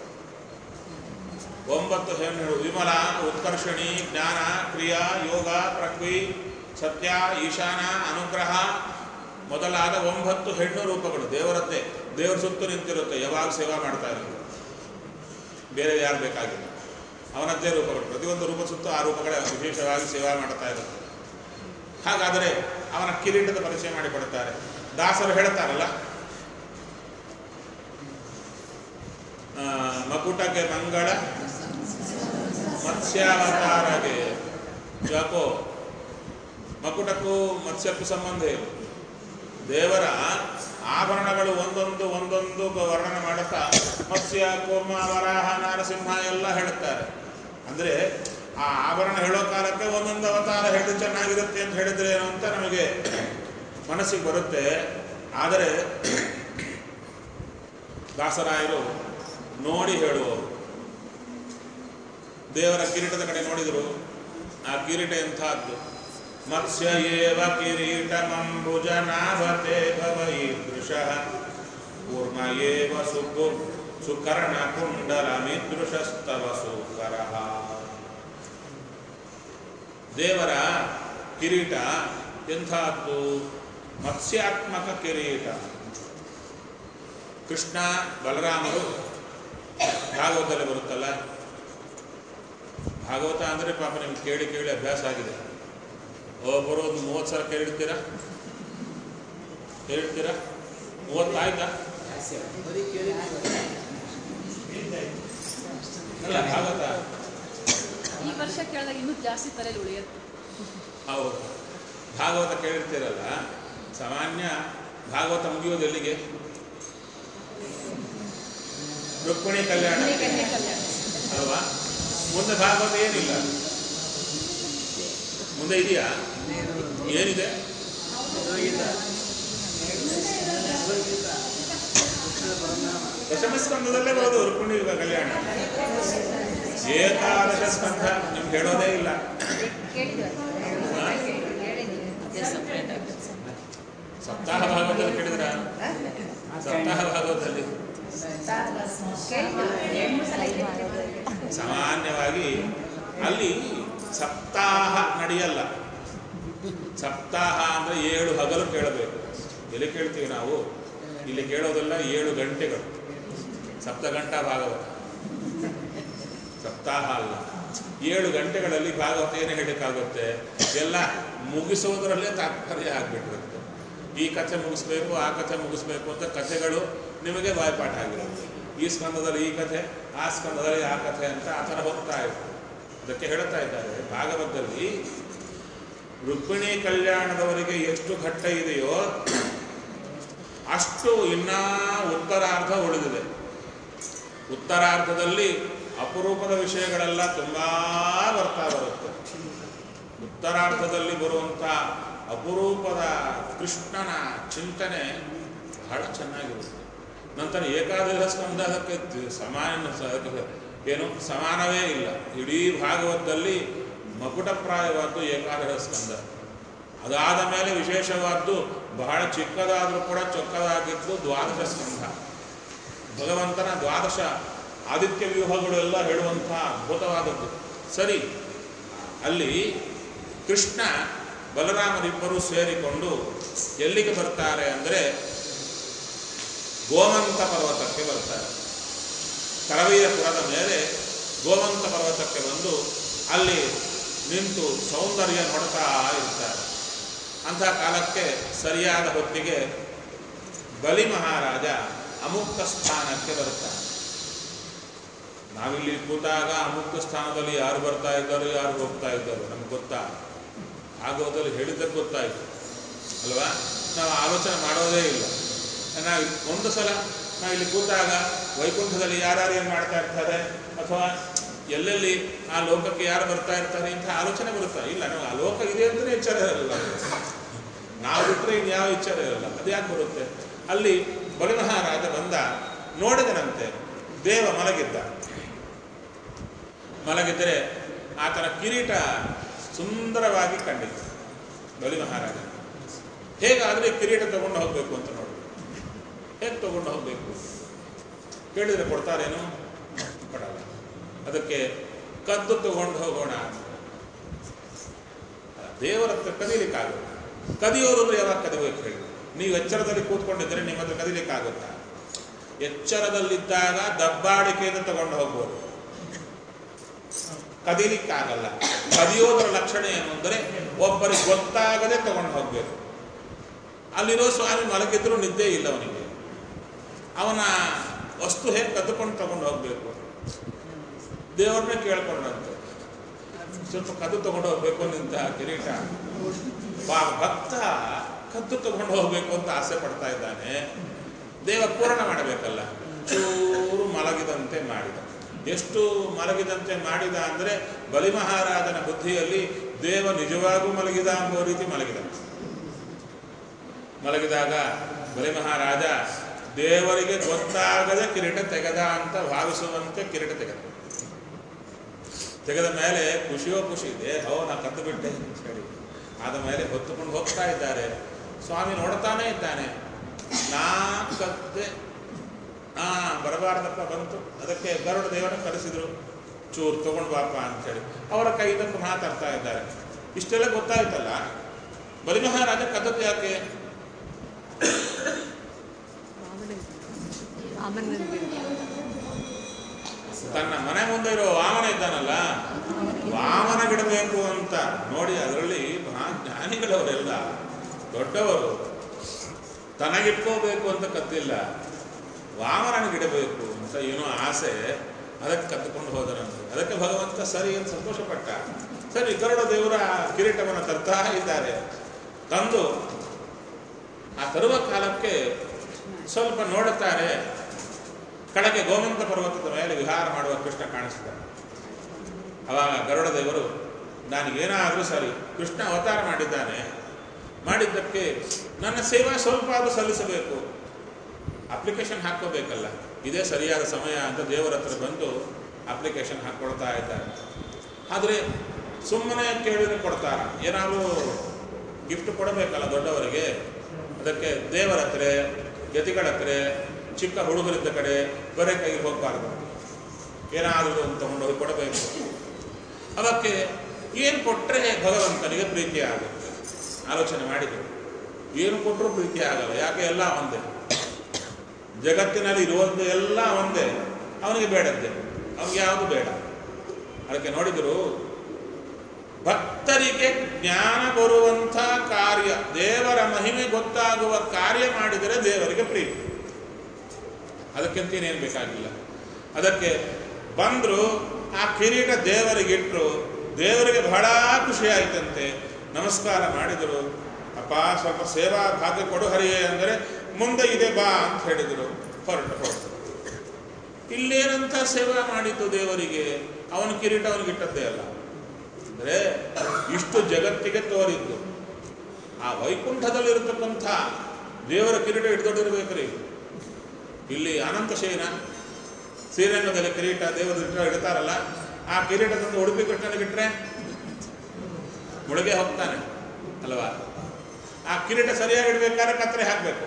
ಒಂಬತ್ತು ಹೆಣ್ಣು ವಿಮಲ ಉತ್ಕರ್ಷಣಿ ಜ್ಞಾನ ಕ್ರಿಯಾ ಯೋಗ ಪ್ರಕ್ವಿ ಸತ್ಯ ಈಶಾನ ಅನುಗ್ರಹ ಮೊದಲಾದ ಒಂಬತ್ತು ಹೆಣ್ಣು ರೂಪಗಳು ದೇವರದ್ದೇ ದೇವರ ಸುತ್ತು ನಿಂತಿರುತ್ತೆ ಯಾವಾಗ ಸೇವಾ ಮಾಡ್ತಾ ಇರುತ್ತೆ ಬೇರೆ ಯಾರು ಬೇಕಾಗಿಲ್ಲ ಅವನದ್ದೇ ರೂಪಗಳು ಪ್ರತಿಯೊಂದು ರೂಪ ಸುತ್ತು ಆ ರೂಪಗಳೇ ವಿಶೇಷವಾಗಿ ಸೇವಾ ಮಾಡ್ತಾ ಇರುತ್ತೆ ಹಾಗಾದರೆ ಅವನ ಕಿರೀಟದ ಪರಿಚಯ ಮಾಡಿಕೊಡುತ್ತಾರೆ ದಾಸರು ಹೇಳ್ತಾರಲ್ಲ ಆ, ಮಕುಟಕ್ಕೆ ಮಂಗಳ ಮತ್ಸ್ಯಾವತಾರಗೆ ಯಾಕೋ ಮಕುಟಕ್ಕೂ ಮತ್ಸ್ಯಕ್ಕೂ ಸಂಬಂಧ ಇಲ್ಲ ದೇವರ ಆಭರಣಗಳು ಒಂದೊಂದು ಒಂದೊಂದು ವರ್ಣನೆ ಮಾಡುತ್ತಾ ಮತ್ಸ್ಯ ಕೂರ್ಮ ವರಾಹ ನರಸಿಂಹ ಎಲ್ಲ ಹೇಳುತ್ತಾರೆ ಅಂದರೆ ಆ ಆಭರಣ ಹೇಳೋ ಕಾಲಕ್ಕೆ ಒಂದೊಂದು ಅವತಾರ ಹೇಳಿ ಚೆನ್ನಾಗಿರುತ್ತೆ ಅಂತ ಹೇಳಿದ್ರೆ ಏನು ಅಂತ ನಮಗೆ ಮನಸ್ಸಿಗೆ ಬರುತ್ತೆ ಆದರೆ ದಾಸರಾಯರು ನೋಡಿ ಹೇಳುವರು ದೇವರ ಕಿರೀಟದ ಕಡೆ ನೋಡಿದರು ಆ ಕಿರೀಟ ಎಂಥದ್ದು ಮತ್ಸ್ಯ ಏವ ಕಿರೀಟಮಂಬುಜ ನಾಭತೆ ಭವ ಈದೃಶ ಕೂರ್ಮ ಏವ ಸುಕು ಸುಕರ್ಣ ಕುಂಡಲ ಮಿದೃಶಸ್ತವ ಸುಕರ ದೇವರ ಕಿರೀಟ ಎಂಥದ್ದು ಮತ್ಸ್ಯಾತ್ಮಕ ಕಿರೀಟ ಕೃಷ್ಣ ಬಲರಾಮರು ಭಾಗವತದಲ್ಲಿ ಬರುತ್ತಲ್ಲ ಭಾಗವತ ಅಂದರೆ ಪಾಪ ನಿಮ್ಗೆ ಕೇಳಿ ಕೇಳಿ ಅಭ್ಯಾಸ ಆಗಿದೆ ಒಬ್ಬರು ಒಂದು ಮೂವತ್ತು ಸಲ ಕೇಳಿರ್ತೀರಾ ಕೇಳಿರ್ತೀರಾ ಮೂವತ್ತು ಆಯ್ತಾ ಅಲ್ಲ ಭಾಗವತ ಈ ವರ್ಷ ಕೇಳಿದಾಗ ಇನ್ನೂ ಜಾಸ್ತಿ ತಲೆಯಲ್ಲಿ ಉಳಿಯುತ್ತೆ ಹೌದು ಭಾಗವತ ಕೇಳಿರ್ತೀರಲ್ಲ ಸಾಮಾನ್ಯ ಭಾಗವತ ಮುಗಿಯೋದು ಎಲ್ಲಿಗೆ ರುಕ್ಮಿಣಿ ಕಲ್ಯಾಣ ಕನ್ಯೆ ಕಲ್ಯಾಣ ಅಲ್ವಾ ಮುಂದೆ ಭಾಗವತ ಏನಿಲ್ಲ ಮುಂದೆ ಇದೆಯಾ ಏನಿದೆ ದಶಮಸ್ಕಂದದಲ್ಲೇ ಬರೋದು ರುಕ್ಮಿಣಿ ಕಲ್ಯಾಣ ಏಕಾದಶ ಸ್ಕಂಧ ನಿಮ್ಗೆ ಹೇಳೋದೇ ಇಲ್ಲ ಸಪ್ತಾಹ ಭಾಗವತದಲ್ಲಿ ಕೇಳಿದ್ರ ಸಪ್ತಾಹ ಭಾಗವತದಲ್ಲಿ ಸಾಮಾನ್ಯವಾಗಿ ಅಲ್ಲಿ ಸಪ್ತಾಹ ನಡೆಯಲ್ಲ ಸಪ್ತಾಹ ಅಂದ್ರೆ ಏಳು ಹಗಲು ಕೇಳಬೇಕು ಎಲ್ಲಿ ಕೇಳ್ತೀವಿ ನಾವು ಇಲ್ಲಿ ಕೇಳೋದೆಲ್ಲ ಏಳು ಗಂಟೆಗಳು ಸಪ್ತ ಗಂಟಾ ಭಾಗವತ ಸಪ್ತಾಹ ಅಲ್ಲ ಏಳು ಗಂಟೆಗಳಲ್ಲಿ ಭಾಗವತ ಏನು ಹೇಳಲಿಕ್ಕಾಗುತ್ತೆ ಎಲ್ಲ ಮುಗಿಸೋದ್ರಲ್ಲೇ ತಾತ್ಪರ್ಯ ಆಗ್ಬಿಟ್ಟಿರುತ್ತೆ ಈ ಕಥೆ ಮುಗಿಸ್ಬೇಕು ಆ ಕಥೆ ಮುಗಿಸ್ಬೇಕು ಅಂತ ಕಥೆಗಳು ನಿಮಗೆ ಬಾಯ್ಪಾಠ ಆಗಿರುತ್ತೆ ಈ ಸ್ಕಂದದಲ್ಲಿ ಈ ಕಥೆ ಆ ಸ್ಕಂದದಲ್ಲಿ ಆ ಕಥೆ ಅಂತ ಆ ಥರ ಹೋಗ್ತಾ ಇರುತ್ತೆ ಅದಕ್ಕೆ ಹೇಳ್ತಾ ಇದ್ದಾರೆ ಭಾಗವತದಲ್ಲಿ ರುಕ್ಮಿಣಿ ಕಲ್ಯಾಣದವರೆಗೆ ಎಷ್ಟು ಘಟ್ಟ ಇದೆಯೋ ಅಷ್ಟು ಇನ್ನೂ ಉತ್ತರಾರ್ಧ ಉಳಿದಿದೆ ಉತ್ತರಾರ್ಧದಲ್ಲಿ ಅಪರೂಪದ ವಿಷಯಗಳೆಲ್ಲ ತುಂಬಾ ಬರ್ತಾ ಬರುತ್ತೆ ಉತ್ತರಾರ್ಧದಲ್ಲಿ ಬರುವಂಥ ಅಪರೂಪದ ಕೃಷ್ಣನ ಚಿಂತನೆ ಬಹಳ ಚೆನ್ನಾಗಿರುತ್ತೆ ನಂತರ ಏಕಾದಶ ಸ್ಕಂದಕ್ಕೆ ತ- ಸಮಾನ ಸ- ಏನು ಸಮಾನವೇ ಇಲ್ಲ ಇಡೀ ಭಾಗವತದಲ್ಲಿ ಮಕುಟಪ್ರಾಯವಾದ್ದು ಏಕಾದಶ ಸ್ಕಂದ ಅದಾದ ಮೇಲೆ ವಿಶೇಷವಾದ್ದು ಬಹಳ ಚಿಕ್ಕದಾದರೂ ಕೂಡ ಚೊಕ್ಕದಾಗಿದ್ದು ದ್ವಾದಶ ಸ್ಕಂಧ ಭಗವಂತನ ದ್ವಾದಶ ಆದಿತ್ಯ ವ್ಯೂಹಗಳು ಎಲ್ಲ ಹೇಳುವಂಥ ಅದ್ಭುತವಾದದ್ದು ಸರಿ ಅಲ್ಲಿ ಕೃಷ್ಣ ಬಲರಾಮರಿಬ್ಬರು ಸೇರಿಕೊಂಡು ಎಲ್ಲಿಗೆ ಬರ್ತಾರೆ ಅಂದರೆ ಗೋಮಂತ ಪರ್ವತಕ್ಕೆ ಬರ್ತಾರೆ ಕರವೀರಪುರದ ಮೇಲೆ ಗೋಮಂತ ಪರ್ವತಕ್ಕೆ ಬಂದು ಅಲ್ಲಿ ನಿಂತು ಸೌಂದರ್ಯ ನೋಡ್ತಾ ಇರ್ತಾರೆ ಅಂಥ ಕಾಲಕ್ಕೆ ಸರಿಯಾದ ಹೊತ್ತಿಗೆ ಬಲಿ ಮಹಾರಾಜ ಅಮುಕ್ತ ಸ್ಥಾನಕ್ಕೆ ಬರ್ತಾನೆ ನಾವಿಲ್ಲಿ ಕೂತಾಗ ಅಮುಕ್ತ ಸ್ಥಾನದಲ್ಲಿ ಯಾರು ಬರ್ತಾ ಇದ್ದಾರೋ ಯಾರು ಹೋಗ್ತಾ ಇದ್ದಾರೋ ನಮ್ಗೆ ಗೊತ್ತಾ ಆಗೋದಲ್ಲಿ ಹೇಳಿದ್ದಕ್ಕೆ ಗೊತ್ತಾಯಿತು ಅಲ್ವಾ ನಾವು ಆಲೋಚನೆ ಮಾಡೋದೇ ಇಲ್ಲ ನಾವು ಒಂದು ಸಲ ನಾವು ಇಲ್ಲಿ ಕೂತಾಗ ವೈಕುಂಠದಲ್ಲಿ ಯಾರ್ಯಾರು ಏನು ಮಾಡ್ತಾ ಇರ್ತಾರೆ ಅಥವಾ ಎಲ್ಲೆಲ್ಲಿ ಆ ಲೋಕಕ್ಕೆ ಯಾರು ಬರ್ತಾ ಇರ್ತಾರೆ ಅಂತ ಆಲೋಚನೆ ಬರುತ್ತಾ ಇಲ್ಲ ನಾವು ಆ ಲೋಕ ಇದೆ ಅಂತಲೇ ಎಚ್ಚರ ಇರಲ್ಲ ನಾವು ಬಿಟ್ಟರೆ ಇನ್ಯಾವ ಎಚ್ಚರ ಇರಲ್ಲ ಅದು ಯಾಕೆ ಬರುತ್ತೆ ಅಲ್ಲಿ ಬಲಿಮಹಾರಾಜ ಬಂದ ನೋಡಿದನಂತೆ ದೇವ ಮಲಗಿದ್ದ ಮಲಗಿದ್ದರೆ ಆತನ ಕಿರೀಟ ಸುಂದರವಾಗಿ ಕಂಡಿತು ಬಲಿ ಮಹಾರಾಜ ಹೇಗಾದ್ರೆ ಕಿರೀಟ ತಗೊಂಡು ಹೋಗ್ಬೇಕು ಅಂತ ನೋಡಿ ಹೇಗೆ ತಗೊಂಡು ಹೋಗ್ಬೇಕು ಕೇಳಿದ್ರೆ ಕೊಡ್ತಾರೇನು ಕೊಡಲ್ಲ ಅದಕ್ಕೆ ಕದ್ದು ತಗೊಂಡು ಹೋಗೋಣ ದೇವರ ಹತ್ರ ಕದೀಲಿಕ್ಕಾಗುತ್ತೆ ಕದಿಯೋದಂದ್ರೆ ಯಾವಾಗ ಕದಿಬೇಕು ಹೇಳಿ ನೀವು ಎಚ್ಚರದಲ್ಲಿ ಕೂತ್ಕೊಂಡಿದ್ರೆ ನಿಮ್ಮ ಹತ್ರ ಕದಿಲಿಕ್ಕಾಗುತ್ತಾ ಎಚ್ಚರದಲ್ಲಿದ್ದಾಗ ದಬ್ಬಾಳಿಕೆಯಿಂದ ತಗೊಂಡು ಹೋಗ್ಬೋದು ಕದೀಲಿಕ್ಕಾಗಲ್ಲ ಕದಿಯೋದರ ಲಕ್ಷಣ ಏನು ಅಂದರೆ ಒಬ್ಬರಿಗೆ ಗೊತ್ತಾಗದೆ ತಗೊಂಡು ಹೋಗ್ಬೇಕು ಅಲ್ಲಿರೋ ಸ್ವಾಮಿ ಮಲಗಿದ್ರು ನಿದ್ದೆ ಇಲ್ಲ ಅವನಿಗೆ ಅವನ ವಸ್ತು ಹೇಗೆ ಕದ್ದುಕೊಂಡು ತಗೊಂಡು ಹೋಗ್ಬೇಕು ದೇವ್ರನ್ನೇ ಕೇಳ್ಕೊಂಡಂತೆ ಸ್ವಲ್ಪ ಕದ್ದು ತಗೊಂಡು ಹೋಗ್ಬೇಕು ನಿಂತ ಕಿರೀಟ ಬಾ- ಭಕ್ತ ಕದ್ದು ತಗೊಂಡು ಹೋಗ್ಬೇಕು ಅಂತ ಆಸೆ ಪಡ್ತಾ ಇದ್ದಾನೆ ದೇವ ಪೂರ್ಣ ಮಾಡಬೇಕಲ್ಲ ಚೂರು ಮಲಗಿದಂತೆ ಮಾಡಿದ ಎಷ್ಟು ಮಲಗಿದಂತೆ ಮಾಡಿದ ಅಂದರೆ ಬಲಿಮಹಾರಾಜನ ಬುದ್ಧಿಯಲ್ಲಿ ದೇವ ನಿಜವಾಗೂ ಮಲಗಿದ ಎಂಬ ರೀತಿ ಮಲಗಿದ ಮಲಗಿದಾಗ ಬಲಿಮಹಾರಾಜ ದೇವರಿಗೆ ಗೊತ್ತಾಗದೆ ಕಿರೀಟ ತೆಗೆದ ಅಂತ ಭಾವಿಸುವಂತೆ ಕಿರೀಟ ತೆಗೆದ ತೆಗೆದ ಮೇಲೆ ಖುಷಿಯೋ ಖುಷಿ ಇದೆ ಹೋ ನಾ ಕದ್ದು ಬಿಟ್ಟೆ ಅಂತ ಹೇಳಿ ಆದ ಮೇಲೆ ಹೊತ್ತುಕೊಂಡು ಹೋಗ್ತಾ ಇದ್ದಾರೆ ಸ್ವಾಮಿ ನೋಡ್ತಾನೇ ಇದ್ದಾನೆ ನಾ ಕದ್ದೆ ಆ ಬರಬಾರದಪ್ಪ ಬಂತು ಅದಕ್ಕೆ ಗರುಡ ದೇವರ ಕರೆಸಿದ್ರು ಚೂರು ತಗೊಂಡು ಬಾಪ ಅಂತೇಳಿ ಅವರ ಕೈಯಿಂದ ಮಾತಾಡ್ತಾ ಇದ್ದಾರೆ ಇಷ್ಟೆಲ್ಲ ಗೊತ್ತಾಯ್ತಲ್ಲ ಬಲಿಮಹಾರಾಜ ಕದ್ದದ್ದು ಯಾಕೆ ಆಮೇಲೆ ತನ್ನ ಮನೆ ಮುಂದೆ ಇರೋ ವಾಮನ ಇದ್ದಾನಲ್ಲ ವಾಮನ ಗಿಡಬೇಕು ಅಂತ ನೋಡಿ ಅದರಲ್ಲಿ ಮಹಾ ಜ್ಞಾನಿಗಳವರೆಲ್ಲ ದೊಡ್ಡವರು ತನಗಿಟ್ಕೋಬೇಕು ಅಂತ ಕತ್ತಿಲ್ಲ ವಾಮನನಿಗಿಡಬೇಕು ಅಂತ ಏನೋ ಆಸೆ ಅದಕ್ಕೆ ಕತ್ತಿಕೊಂಡು ಹೋದನಂತೆ ಅದಕ್ಕೆ ಭಗವಂತ ಸರಿ ಅಂತ ಸಂತೋಷಪಟ್ಟ ಸರಿ ಗರುಡ ದೇವರ ಕಿರೀಟವನ್ನು ತರ್ತಾ ಇದ್ದಾರೆ ತಂದು ಆ ತರುವ ಕಾಲಕ್ಕೆ ಸ್ವಲ್ಪ ನೋಡುತ್ತಾರೆ ಕಡೆಗೆ ಗೋಮಂತ ಪರ್ವತದ ಮೇಲೆ ವಿಹಾರ ಮಾಡುವ ಕೃಷ್ಣ ಕಾಣಿಸ್ತಾನೆ ಅವಾಗ ಗರುಡ ದೇವರು ನನಗೇನಾದರೂ ಸರಿ ಕೃಷ್ಣ ಅವತಾರ ಮಾಡಿದ್ದಾನೆ ಮಾಡಿದ್ದಕ್ಕೆ ನನ್ನ ಸೇವಾ ಸ್ವಲ್ಪ ಆದರೂ ಸಲ್ಲಿಸಬೇಕು ಅಪ್ಲಿಕೇಶನ್ ಹಾಕೋಬೇಕಲ್ಲ ಇದೇ ಸರಿಯಾದ ಸಮಯ ಅಂತ ದೇವರ ಹತ್ರ ಬಂದು ಅಪ್ಲಿಕೇಶನ್ ಹಾಕ್ಕೊಳ್ತಾ ಇದ್ದಾರೆ ಆದರೆ ಸುಮ್ಮನೆ ಕೇಳಿದ್ರೆ ಕೊಡ್ತಾರ ಏನಾದರೂ ಗಿಫ್ಟ್ ಕೊಡಬೇಕಲ್ಲ ದೊಡ್ಡವರಿಗೆ ಅದಕ್ಕೆ ದೇವರ ಹತ್ರ ಯತಿಗಳ ಹತ್ರ ಚಿಕ್ಕ ಹುಡುಗರಿದ್ದ ಕಡೆ ಬರೇ ಕೈಗೆ ಹೋಗಬಾರ್ದು ಏನಾದರೂ ಒಂದು ತಗೊಂಡು ಹೋಗಿ ಕೊಡಬೇಕು ಅದಕ್ಕೆ ಏನು ಕೊಟ್ಟರೆ ಭಗವಂತನಿಗೆ ಪ್ರೀತಿ ಆಗುತ್ತೆ ಆಲೋಚನೆ ಮಾಡಿದರು ಏನು ಕೊಟ್ಟರೂ ಪ್ರೀತಿ ಆಗಲ್ಲ ಯಾಕೆ ಎಲ್ಲ ಒಂದೇ ಜಗತ್ತಿನಲ್ಲಿ ಇರುವಂತೆ ಎಲ್ಲ ಒಂದೇ ಅವನಿಗೆ ಬೇಡದ್ದೆ ಅವನಿಗೆ ಯಾವುದು ಬೇಡ ಅದಕ್ಕೆ ನೋಡಿದರು ಭಕ್ತರಿಗೆ ಜ್ಞಾನ ಬರುವಂಥ ಕಾರ್ಯ ದೇವರ ಮಹಿಮೆ ಗೊತ್ತಾಗುವ ಕಾರ್ಯ ಮಾಡಿದರೆ ದೇವರಿಗೆ ಪ್ರೀತಿ ಅದಕ್ಕಿಂತ ಏನೇನು ಬೇಕಾಗಿಲ್ಲ ಅದಕ್ಕೆ ಬಂದರು ಆ ಕಿರೀಟ ದೇವರಿಗಿಟ್ರು ದೇವರಿಗೆ ಬಹಳ ಖುಷಿ ಆಯ್ತಂತೆ ನಮಸ್ಕಾರ ಮಾಡಿದರು ಅಪ್ಪ ಸ್ವಲ್ಪ ಸೇವಾ ಭಾಗ್ಯ ಕೊಡು ಹರಿಯೇ ಅಂದರೆ ಮುಂದೆ ಇದೆ ಬಾ ಅಂತ ಹೇಳಿದರು ಹೊರಟು ಹೊರಟು ಇಲ್ಲೇನಂತ ಸೇವಾ ಮಾಡಿದ್ದು ದೇವರಿಗೆ ಅವನ ಕಿರೀಟ ಅವನಿಗಿಟ್ಟದ್ದೇ ಅಲ್ಲ ಅಂದರೆ ಇಷ್ಟು ಜಗತ್ತಿಗೆ ತೋರಿದ್ದು ಆ ವೈಕುಂಠದಲ್ಲಿರತಕ್ಕಂಥ ದೇವರ ಕಿರೀಟ ಹಿಡ್ದೊಟ್ಟಿರ್ಬೇಕ್ರಿ ಇಲ್ಲಿ ಅನಂತ ಶಯನ ಶ್ರೀರಂಗದಲ್ಲಿ ಕಿರೀಟ ದೇವರ ಇಟ್ಟ ಇಡ್ತಾರಲ್ಲ ಆ ಕಿರೀಟ ತಂದು ಉಡುಪಿ ಕೃಷ್ಣನಿಗಿಟ್ರೆ ಮುಳುಗೆ ಹೋಗ್ತಾನೆ ಅಲ್ವಾ ಆ ಕಿರೀಟ ಸರಿಯಾಗಿ ಇಡ್ಬೇಕಾದ್ರೆ ಕತ್ತರೆ ಹಾಕಬೇಕು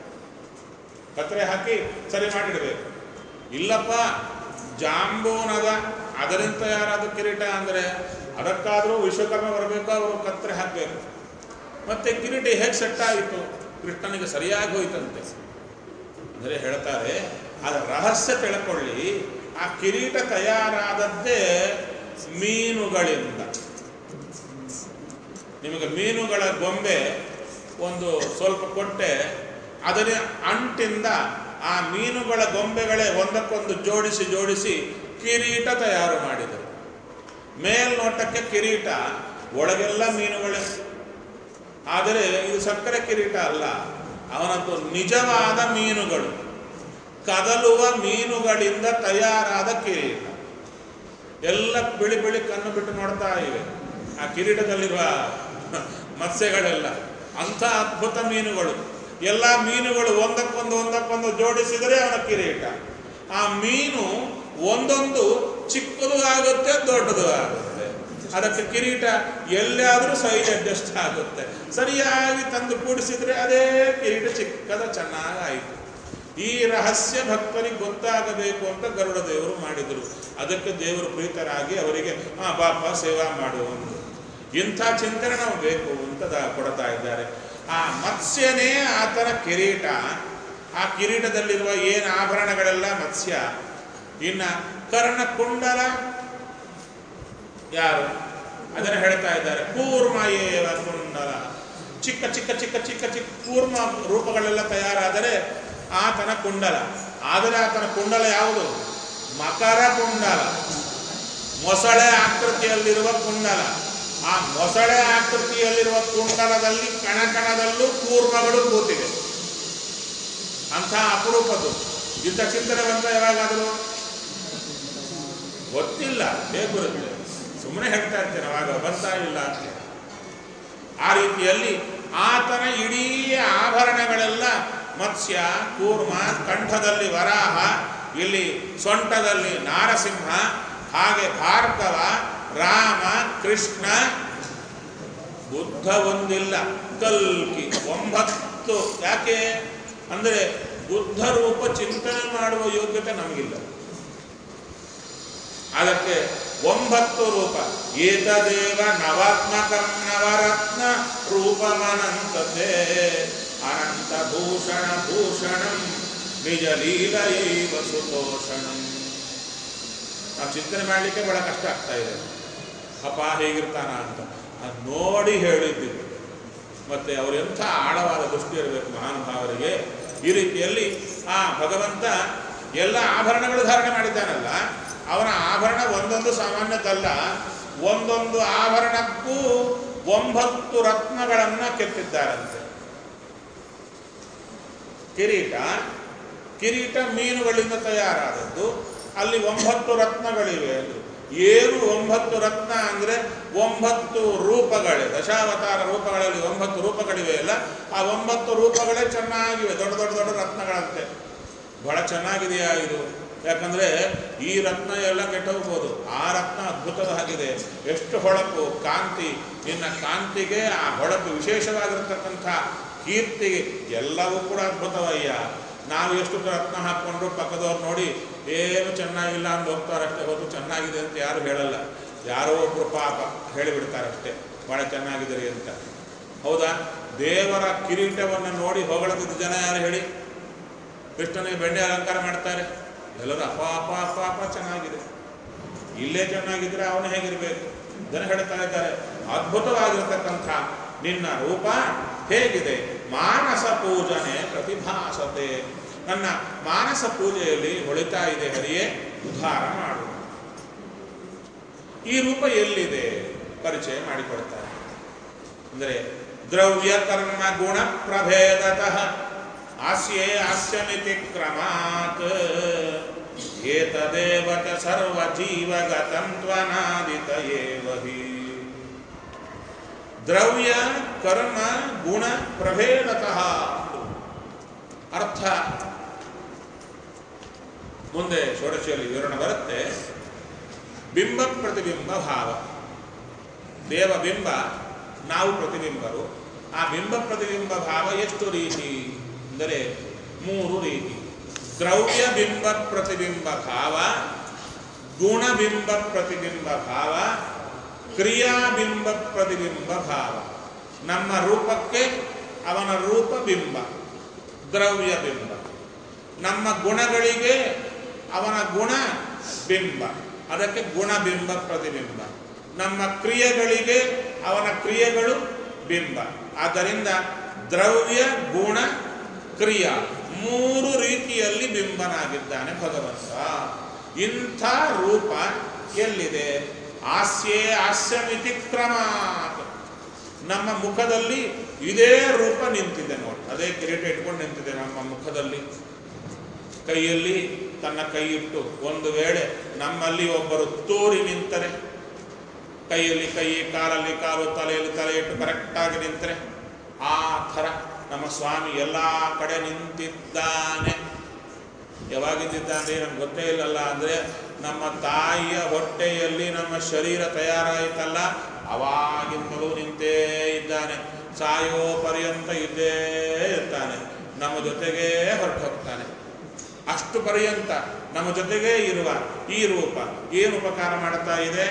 ಕತ್ತರೆ ಹಾಕಿ ಸರಿ ಮಾಡಿಡ್ಬೇಕು ಇಲ್ಲಪ್ಪ ಜಾಂಬೂನದ ಅದರಿಂದ ಯಾರಾದ ಕಿರೀಟ ಅಂದರೆ ಅದಕ್ಕಾದರೂ ವಿಶ್ವಕರ್ಮ ಬರಬೇಕು ಅವರು ಕತ್ತರೆ ಹಾಕಬೇಕು ಮತ್ತೆ ಕಿರೀಟ ಹೇಗೆ ಸೆಟ್ ಆಯಿತು ಕೃಷ್ಣನಿಗೆ ಸರಿಯಾಗಿ ಹೋಯ್ತಂತೆ ಅಂದರೆ ಹೇಳ್ತಾರೆ ಅದರ ರಹಸ್ಯ ತಿಳ್ಕೊಳ್ಳಿ ಆ ಕಿರೀಟ ತಯಾರಾದದ್ದೇ ಮೀನುಗಳಿಂದ ನಿಮಗೆ ಮೀನುಗಳ ಗೊಂಬೆ ಒಂದು ಸ್ವಲ್ಪ ಕೊಟ್ಟೆ ಅದರ ಅಂಟಿಂದ ಆ ಮೀನುಗಳ ಗೊಂಬೆಗಳೇ ಒಂದಕ್ಕೊಂದು ಜೋಡಿಸಿ ಜೋಡಿಸಿ ಕಿರೀಟ ತಯಾರು ಮಾಡಿದರು ಮೇಲ್ನೋಟಕ್ಕೆ ಕಿರೀಟ ಒಳಗೆಲ್ಲ ಮೀನುಗಳೇ ಆದರೆ ಇದು ಸಕ್ಕರೆ ಕಿರೀಟ ಅಲ್ಲ ಅವನದ್ದು ನಿಜವಾದ ಮೀನುಗಳು ಕದಲುವ ಮೀನುಗಳಿಂದ ತಯಾರಾದ ಕಿರೀಟ ಎಲ್ಲ ಬಿಳಿ ಬಿಳಿ ಕಣ್ಣು ಬಿಟ್ಟು ನೋಡ್ತಾ ಇವೆ ಆ ಕಿರೀಟದಲ್ಲಿರುವ ಮತ್ಸ್ಯಗಳೆಲ್ಲ ಅಂಥ ಅದ್ಭುತ ಮೀನುಗಳು ಎಲ್ಲ ಮೀನುಗಳು ಒಂದಕ್ಕೊಂದು ಒಂದಕ್ಕೊಂದು ಜೋಡಿಸಿದರೆ ಅವನ ಕಿರೀಟ ಆ ಮೀನು ಒಂದೊಂದು ಚಿಕ್ಕದು ಆಗುತ್ತೆ ದೊಡ್ಡದು ಆಗುತ್ತೆ ಅದಕ್ಕೆ ಕಿರೀಟ ಎಲ್ಲಾದರೂ ಸೈಜ್ ಅಡ್ಜಸ್ಟ್ ಆಗುತ್ತೆ ಸರಿಯಾಗಿ ತಂದು ಕೂಡಿಸಿದ್ರೆ ಅದೇ ಕಿರೀಟ ಚಿಕ್ಕದ ಚೆನ್ನಾಗಾಯಿತು ಈ ರಹಸ್ಯ ಭಕ್ತರಿಗೆ ಗೊತ್ತಾಗಬೇಕು ಅಂತ ಗರುಡ ದೇವರು ಮಾಡಿದರು ಅದಕ್ಕೆ ದೇವರು ಪ್ರೀತರಾಗಿ ಅವರಿಗೆ ಆ ಬಾಪ ಸೇವಾ ಮಾಡು ಅಂತ ಇಂಥ ಚಿಂತನೆ ನಾವು ಬೇಕು ಅಂತ ದ- ಕೊಡ್ತಾ ಇದ್ದಾರೆ ಆ ಮತ್ಸ್ಯನೇ ಆತನ ಕಿರೀಟ ಆ ಕಿರೀಟದಲ್ಲಿರುವ ಏನು ಆಭರಣಗಳೆಲ್ಲ ಮತ್ಸ್ಯ ಇನ್ನ ಕರ್ಣಕುಂಡಲ ಯಾರು ಅದನ್ನು ಹೇಳ್ತಾ ಇದ್ದಾರೆ ಕೂರ್ಮಯೇವ ಕುಂಡಲ ಚಿಕ್ಕ ಚಿಕ್ಕ ಚಿಕ್ಕ ಚಿಕ್ಕ ಚಿಕ್ಕ ಕೂರ್ಮ ರೂಪಗಳೆಲ್ಲ ತಯಾರಾದರೆ ಆತನ ಕುಂಡಲ ಆದರೆ ಆತನ ಕುಂಡಲ ಯಾವುದು ಮಕರ ಕುಂಡಲ ಮೊಸಳೆ ಆಕೃತಿಯಲ್ಲಿರುವ ಕುಂಡಲ ಆ ಮೊಸಳೆ ಆಕೃತಿಯಲ್ಲಿರುವ ಕುಂಡಲದಲ್ಲಿ ಕಣಕಣದಲ್ಲೂ ಕೂರ್ಮಗಳು ಕೂತಿವೆ ಅಂಥ ಅಪರೂಪದ್ದು ಇಂಥ ಚಿಂತನೆ ಬಂತ ಯಾವಾಗಾದರೂ ಗೊತ್ತಿಲ್ಲ ಬೇಗುರುತ್ತೆ ಸುಮ್ಮನೆ ಹೇಳ್ತಾ ಇರ್ತೇನೆ ಅವಾಗ ಬರ್ತಾ ಇಲ್ಲ ಅಂತ ಆ ರೀತಿಯಲ್ಲಿ ಆತನ ಇಡೀ ಆಭರಣಗಳೆಲ್ಲ ಮತ್ಸ್ಯ ಕೂರ್ಮ ಕಂಠದಲ್ಲಿ ವರಾಹ ಇಲ್ಲಿ ಸೊಂಟದಲ್ಲಿ ನಾರಸಿಂಹ ಹಾಗೆ ಭಾರ್ಗವ ರಾಮ ಕೃಷ್ಣ ಬುದ್ಧ ಒಂದಿಲ್ಲ ಕಲ್ಕಿ ಒಂಬತ್ತು ಯಾಕೆ ಅಂದರೆ ಬುದ್ಧ ರೂಪ ಚಿಂತನೆ ಮಾಡುವ ಯೋಗ್ಯತೆ ನಮಗಿಲ್ಲ ಅದಕ್ಕೆ ಒಂಬತ್ತು ರೂಪ ಏತದೇವ ನವಾತ್ಮಕಂ ನವರತ್ನ ರೂಪಮನಂತತೆ ಅನಂತ ಭೂಷಣ ಭೂಷಣಂ ನಿಜ ಲೀಲೆಯೈವ ಸುತೋಷಣಂ ನಾವು ಚಿಂತನೆ ಮಾಡಲಿಕ್ಕೆ ಬಹಳ ಕಷ್ಟ ಆಗ್ತಾ ಇದೆ ಅಪ್ಪ ಹೇಗಿರ್ತಾನ ಅಂತ ಅದು ನೋಡಿ ಹೇಳಿದ್ದಿದ್ದು ಮತ್ತೆ ಅವರೆಂಥ ಆಳವಾದ ದೃಷ್ಟಿ ಇರಬೇಕು ಮಹಾನುಭಾವರಿಗೆ ಈ ರೀತಿಯಲ್ಲಿ ಆ ಭಗವಂತ ಎಲ್ಲ ಆಭರಣಗಳು ಧಾರಣೆ ಮಾಡಿದ್ದಾನಲ್ಲ ಅವನ ಆಭರಣ ಒಂದೊಂದು ಸಾಮಾನ್ಯದಲ್ಲ ಒಂದೊಂದು ಆಭರಣಕ್ಕೂ ಒಂಬತ್ತು ರತ್ನಗಳನ್ನು ಕೆತ್ತಿದ್ದಾರಂತೆ ಕಿರೀಟ ಕಿರೀಟ ಮೀನುಗಳಿಂದ ತಯಾರಾದದ್ದು ಅಲ್ಲಿ ಒಂಬತ್ತು ರತ್ನಗಳಿವೆ ಅಂದ್ರು ಏನು ಒಂಬತ್ತು ರತ್ನ ಅಂದ್ರೆ ಒಂಬತ್ತು ರೂಪಗಳೇ ದಶಾವತಾರ ರೂಪಗಳಲ್ಲಿ ಒಂಬತ್ತು ರೂಪಗಳಿವೆ ಅಲ್ಲ ಆ ಒಂಬತ್ತು ರೂಪಗಳೇ ಚೆನ್ನಾಗಿವೆ ದೊಡ್ಡ ದೊಡ್ಡ ದೊಡ್ಡ ರತ್ನಗಳಂತೆ ಬಹಳ ಚೆನ್ನಾಗಿದೆಯಾ ಇದು ಯಾಕಂದ್ರೆ ಈ ರತ್ನ ಎಲ್ಲ ಕೆಟ್ಟೋಗ್ಬೋದು ಆ ರತ್ನ ಅದ್ಭುತವಾಗಿದೆ ಎಷ್ಟು ಹೊಳಪು ಕಾಂತಿ ನಿನ್ನ ಕಾಂತಿಗೆ ಆ ಹೊಳಪು ವಿಶೇಷವಾಗಿರತಕ್ಕಂಥ ಕೀರ್ತಿಗೆ ಎಲ್ಲವೂ ಕೂಡ ಅದ್ಭುತವಯ್ಯ ನಾವು ಎಷ್ಟು ರತ್ನ ಹಾಕ್ಕೊಂಡು ಪಕ್ಕದವ್ರು ನೋಡಿ ಏನು ಚೆನ್ನಾಗಿಲ್ಲ ಅಂತ ಹೋಗ್ತಾರಷ್ಟೇ ಹೊರತು ಚೆನ್ನಾಗಿದೆ ಅಂತ ಯಾರು ಹೇಳಲ್ಲ ಯಾರೋ ಒಬ್ರು ಪಾಪ ಹೇಳಿಬಿಡ್ತಾರಷ್ಟೇ ಭಾಳ ಚೆನ್ನಾಗಿದ್ದೀರಿ ಅಂತ ಹೌದಾ ದೇವರ ಕಿರೀಟವನ್ನು ನೋಡಿ ಹೊಗಳದಿದ್ದ ಜನ ಯಾರು ಹೇಳಿ ಕೃಷ್ಣನಿಗೆ ಬೆಣ್ಣೆ ಅಲಂಕಾರ ಮಾಡ್ತಾರೆ ಎಲ್ಲರೂ ಅಪ್ಪ ಅಪ್ಪ ಅಪ್ಪ ಅಪ್ಪ ಚೆನ್ನಾಗಿದೆ ಇಲ್ಲೇ ಚೆನ್ನಾಗಿದ್ರೆ ಅವನು ಹೇಗಿರಬೇಕು ಜನ ಹೇಳ್ತಾ ಇದ್ದಾರೆ ಅದ್ಭುತವಾಗಿರತಕ್ಕಂಥ ನಿನ್ನ ರೂಪ ಹೇಗಿದೆ ಮಾನಸ ಪೂಜನೆ ಪ್ರತಿಭಾಸತೆ ನನ್ನ ಮಾನಸ ಪೂಜೆಯಲ್ಲಿ ಹೊಳಿತಾ ಇದೆ ಹರಿಯೇ ಉದ್ಧಾರ ಮಾಡು ಈ ರೂಪ ಎಲ್ಲಿದೆ ಪರಿಚಯ ಮಾಡಿಕೊಡ್ತಾರೆ ಅಂದರೆ ದ್ರವ್ಯ ಕರ್ಮ ಗುಣ ಪ್ರಭೇದತಃ ಹಾಸ್ಯೇ ಹಾಸ್ಯಮಿತಿ ಕ್ರಮಾತ್ ಏತದೇವ ಚ ಸರ್ವ ಜೀವಗತಂ ತ್ವನಾದಿತ ಏವ ಹಿ ದ್ರವ್ಯ ಕರ್ಮ ಗುಣ ಪ್ರಭೇದತಃ ಅರ್ಥ ಮುಂದೆ ಷೋಡಶಿಯಲ್ಲಿ ವಿವರಣೆ ಬರುತ್ತೆ ಬಿಂಬ ಪ್ರತಿಬಿಂಬ ಭಾವ ದೇವ ಬಿಂಬ ನಾವು ಪ್ರತಿಬಿಂಬರು ಆ ಬಿಂಬ ಪ್ರತಿಬಿಂಬ ಭಾವ ಎಷ್ಟು ರೀತಿ ಅಂದರೆ ಮೂರು ರೀತಿ ದ್ರವ್ಯ ಬಿಂಬ ಪ್ರತಿಬಿಂಬ ಭಾವ ಗುಣಬಿಂಬ ಪ್ರತಿಬಿಂಬ ಭಾವ ಕ್ರಿಯಾಬಿಂಬ ಪ್ರತಿಬಿಂಬ ಭಾವ ನಮ್ಮ ರೂಪಕ್ಕೆ ಅವನ ರೂಪ ಬಿಂಬ ದ್ರವ್ಯ ಬಿಂಬ ನಮ್ಮ ಗುಣಗಳಿಗೆ ಅವನ ಗುಣ ಬಿಂಬ ಅದಕ್ಕೆ ಗುಣಬಿಂಬ ಪ್ರತಿಬಿಂಬ ನಮ್ಮ ಕ್ರಿಯೆಗಳಿಗೆ ಅವನ ಕ್ರಿಯೆಗಳು ಬಿಂಬ ಆದ್ದರಿಂದ ದ್ರವ್ಯ ಗುಣ ಕ್ರಿಯಾ ಮೂರು ರೀತಿಯಲ್ಲಿ ಬಿಂಬನಾಗಿದ್ದಾನೆ ಭಗವಂತ ಇಂಥ ರೂಪ ಎಲ್ಲಿದೆ ಹಾಸ್ಯೇ ಹಾಸ್ಯಮಿತಿ ಕ್ರಮಾತ್ ನಮ್ಮ ಮುಖದಲ್ಲಿ ಇದೇ ರೂಪ ನಿಂತಿದೆ ನೋಡಿ ಅದೇ ಕಿರೀಟ ಇಟ್ಕೊಂಡು ನಿಂತಿದೆ ನಮ್ಮ ಮುಖದಲ್ಲಿ ಕೈಯಲ್ಲಿ ತನ್ನ ಕೈ ಇಟ್ಟು ಒಂದು ವೇಳೆ ನಮ್ಮಲ್ಲಿ ಒಬ್ಬರು ತೋರಿ ನಿಂತರೆ ಕೈಯಲ್ಲಿ ಕೈ ಕಾಲಲ್ಲಿ ಕಾಲು ತಲೆಯಲ್ಲಿ ತಲೆ ಇಟ್ಟು ಕರೆಕ್ಟಾಗಿ ನಿಂತರೆ ಆ ಥರ ನಮ್ಮ ಸ್ವಾಮಿ ಎಲ್ಲ ಕಡೆ ನಿಂತಿದ್ದಾನೆ ಯಾವಾಗಿದ್ದಾನೆ ನಮ್ಗೆ ಗೊತ್ತೇ ಇಲ್ಲಲ್ಲ ಅಂದರೆ ನಮ್ಮ ತಾಯಿಯ ಹೊಟ್ಟೆಯಲ್ಲಿ ನಮ್ಮ ಶರೀರ ತಯಾರಾಯಿತಲ್ಲ ಅವಾಗಿಂದಲೂ ನಿಂತೇ ಇದ್ದಾನೆ ಸಾಯೋ ಪರ್ಯಂತ ಇದ್ದೇ ಇರ್ತಾನೆ ನಮ್ಮ ಜೊತೆಗೇ ಹೊರಟು ಹೋಗ್ತಾನೆ ಅಷ್ಟು ಪರ್ಯಂತ ನಮ್ಮ ಜೊತೆಗೇ ಇರುವ ಈ ರೂಪ ಏನು ಉಪಕಾರ ಮಾಡುತ್ತಾ ಇದೆ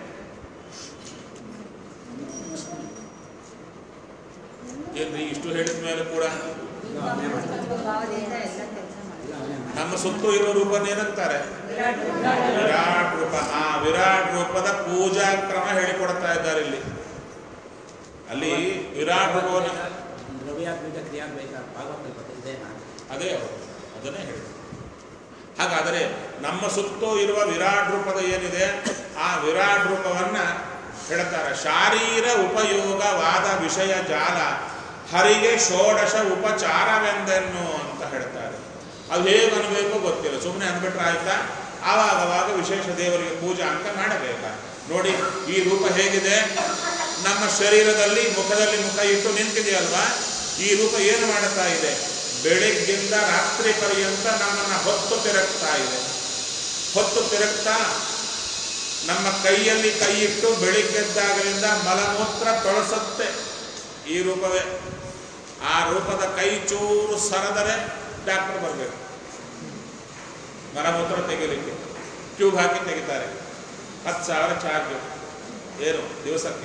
ಏನ್ರಿ ಇಷ್ಟು ಹೇಳಿದ ಮೇಲೆ ಕೂಡ ಭಾವದಿಂದ ಎಲ್ಲ ಕೆಲಸ ಮಾಡಿ ನಮ್ಮ ಸುತ್ತು ಇರುವ ರೂಪನ ಏನಂತಾರೆ ವಿರಾಟ್ ರೂಪ ಆ ವಿರಾಟ್ ರೂಪದ ಪೂಜಾ ಕ್ರಮ ಹೇಳಿಕೊಡ್ತಾ ಇದ್ದಾರೆ ಇಲ್ಲಿ ಅಲ್ಲಿ ವಿರಾಟ್ ರೂಪವನ್ನು ದ್ರವ್ಯಾತ್ಮಿಕ ಕ್ರಿಯಾನ್ವಯಿಕ ಭಾಗವತ ಇದೇನಾ ಅದೇ ಅವರು ಅದನ್ನೇ ಹೇಳಿ ಹಾಗಾದರೆ ನಮ್ಮ ಸುತ್ತೂ ಇರುವ ವಿರಾಟ್ ರೂಪದ ಏನಿದೆ ಆ ವಿರಾಟ್ ರೂಪವನ್ನ ಹೇಳ್ತಾರೆ ಶಾರೀರ ಉಪಯೋಗವಾದ ವಿಷಯ ಜಾಲ ಹರಿಗೆ ಷೋಡಶ ಉಪಚಾರವೆಂದೆನ್ನು ಅಂತ ಹೇಳ್ತಾರೆ ಅದು ಹೇಗೆ ಅನ್ಬೇಕು ಗೊತ್ತಿಲ್ಲ ಸುಮ್ಮನೆ ಅಂದ್ಬಿಟ್ರೆ ಆಯ್ತಾ ಆವಾಗವಾಗ ವಿಶೇಷ ದೇವರಿಗೆ ಪೂಜಾ ಅಂತ ಮಾಡಬೇಕಾ ನೋಡಿ ಈ ರೂಪ ಹೇಗಿದೆ ನಮ್ಮ ಶರೀರದಲ್ಲಿ ಮುಖದಲ್ಲಿ ಮುಖ ಇಟ್ಟು ನಿಂತಿದೆಯಲ್ವಾ ಈ ರೂಪ ಏನು ಮಾಡುತ್ತಾ ಇದೆ ಬೆಳಿಗ್ಗಿಂದ ರಾತ್ರಿ ಪರ್ಯಂತ ನಮ್ಮನ್ನ ಹೊತ್ತು ತಿರುಗ್ತಾ ಇದೆ ಹೊತ್ತು ತಿರುಗ್ತಾ ನಮ್ಮ ಕೈಯಲ್ಲಿ ಕೈ ಇಟ್ಟು ಬೆಳಿಗ್ಗೆದ್ದಾಗಲಿಂದ ಮಲಮೂತ್ರ ತೊಳಸುತ್ತೆ ಈ ರೂಪವೇ ಆ ರೂಪದ ಕೈ ಚೂರು ಸರದರೆ ಡಾಕ್ಟರ್ ಬರಬೇಕು ಮಲಮೂತ್ರ ತೆಗಿಲಿಕ್ಕೆ ಟ್ಯೂಬ್ ಹಾಕಿ ತೆಗಿತಾರೆ ಹತ್ತು ಸಾವಿರ ಚಾರ್ಜ್ ಏನು ದಿವಸಕ್ಕೆ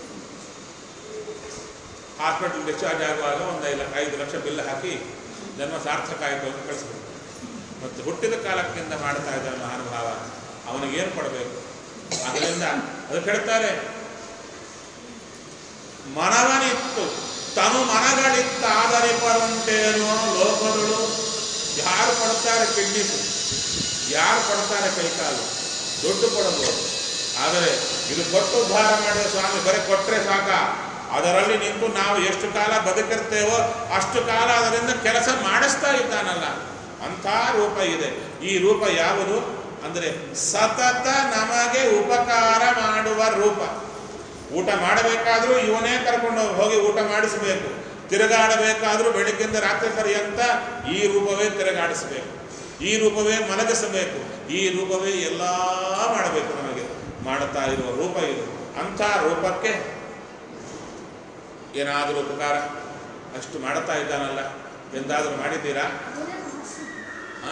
ಹಾಸ್ಪಿಟಲ್ ಡಿಸ್ಚಾರ್ಜ್ ಆಗುವಾಗ ಒಂದು ಐದು ಐದು ಲಕ್ಷ ಬಿಲ್ ಹಾಕಿ ಜನ್ಮ ಸಾರ್ಥಕ ಆಯಿತು ಅಂತ ಕಳಿಸ್ಬೇಕು ಮತ್ತು ಹುಟ್ಟಿದ ಕಾಲಕ್ಕಿಂತ ಮಾಡ್ತಾ ಇದ್ದಾನೆ ಮಹಾನುಭಾವ ಅವನಿಗೇನು ಕೊಡಬೇಕು ಅದರಿಂದ ಅದಕ್ಕೆ ಹೇಳ್ತಾರೆ ಮನವನಿತ್ತು ತನು ಮನಗಳಿತ್ತಾದರೆ ಪರಂತೇನೋ ಲೋಕಗಳು ಯಾರು ಕೊಡ್ತಾರೆ ಕಿಡ್ನಿಸು ಯಾರು ಕೊಡ್ತಾರೆ ಕೈಕಾಲು ದುಡ್ಡು ಕೊಡಬಹುದು ಆದರೆ ಇದು ಕೊಟ್ಟು ಉದ್ಧಾರ ಮಾಡಿದ ಸ್ವಾಮಿ ಬರೀ ಕೊಟ್ಟರೆ ಸಾಕ ಅದರಲ್ಲಿ ನಿಂತು ನಾವು ಎಷ್ಟು ಕಾಲ ಬದುಕಿರ್ತೇವೋ ಅಷ್ಟು ಕಾಲ ಅದರಿಂದ ಕೆಲಸ ಮಾಡಿಸ್ತಾ ಇದ್ದಾನಲ್ಲ ಅಂಥ ರೂಪ ಇದೆ ಈ ರೂಪ ಯಾವುದು ಅಂದರೆ ಸತತ ನಮಗೆ ಉಪಕಾರ ಮಾಡುವ ರೂಪ ಊಟ ಮಾಡಬೇಕಾದ್ರೂ ಇವನೇ ಕರ್ಕೊಂಡು ಹೋಗಿ ಊಟ ಮಾಡಿಸಬೇಕು ತಿರುಗಾಡಬೇಕಾದ್ರೂ ಬೆಳಿಗ್ಗೆಯಿಂದ ರಾತ್ರಿ ಪರ್ಯಂತ ಈ ರೂಪವೇ ತಿರುಗಾಡಿಸಬೇಕು ಈ ರೂಪವೇ ಮಲಗಿಸಬೇಕು ಈ ರೂಪವೇ ಎಲ್ಲ ಮಾಡಬೇಕು ನಮಗೆ ಮಾಡುತ್ತಾ ಇರುವ ರೂಪ ಇದು ಅಂಥ ರೂಪಕ್ಕೆ ಏನಾದರೂ ಉಪಕಾರ ಅಷ್ಟು ಮಾಡುತ್ತಾ ಇದ್ದಾನಲ್ಲ ಎಂದಾದರೂ ಮಾಡಿದ್ದೀರಾ ಹ?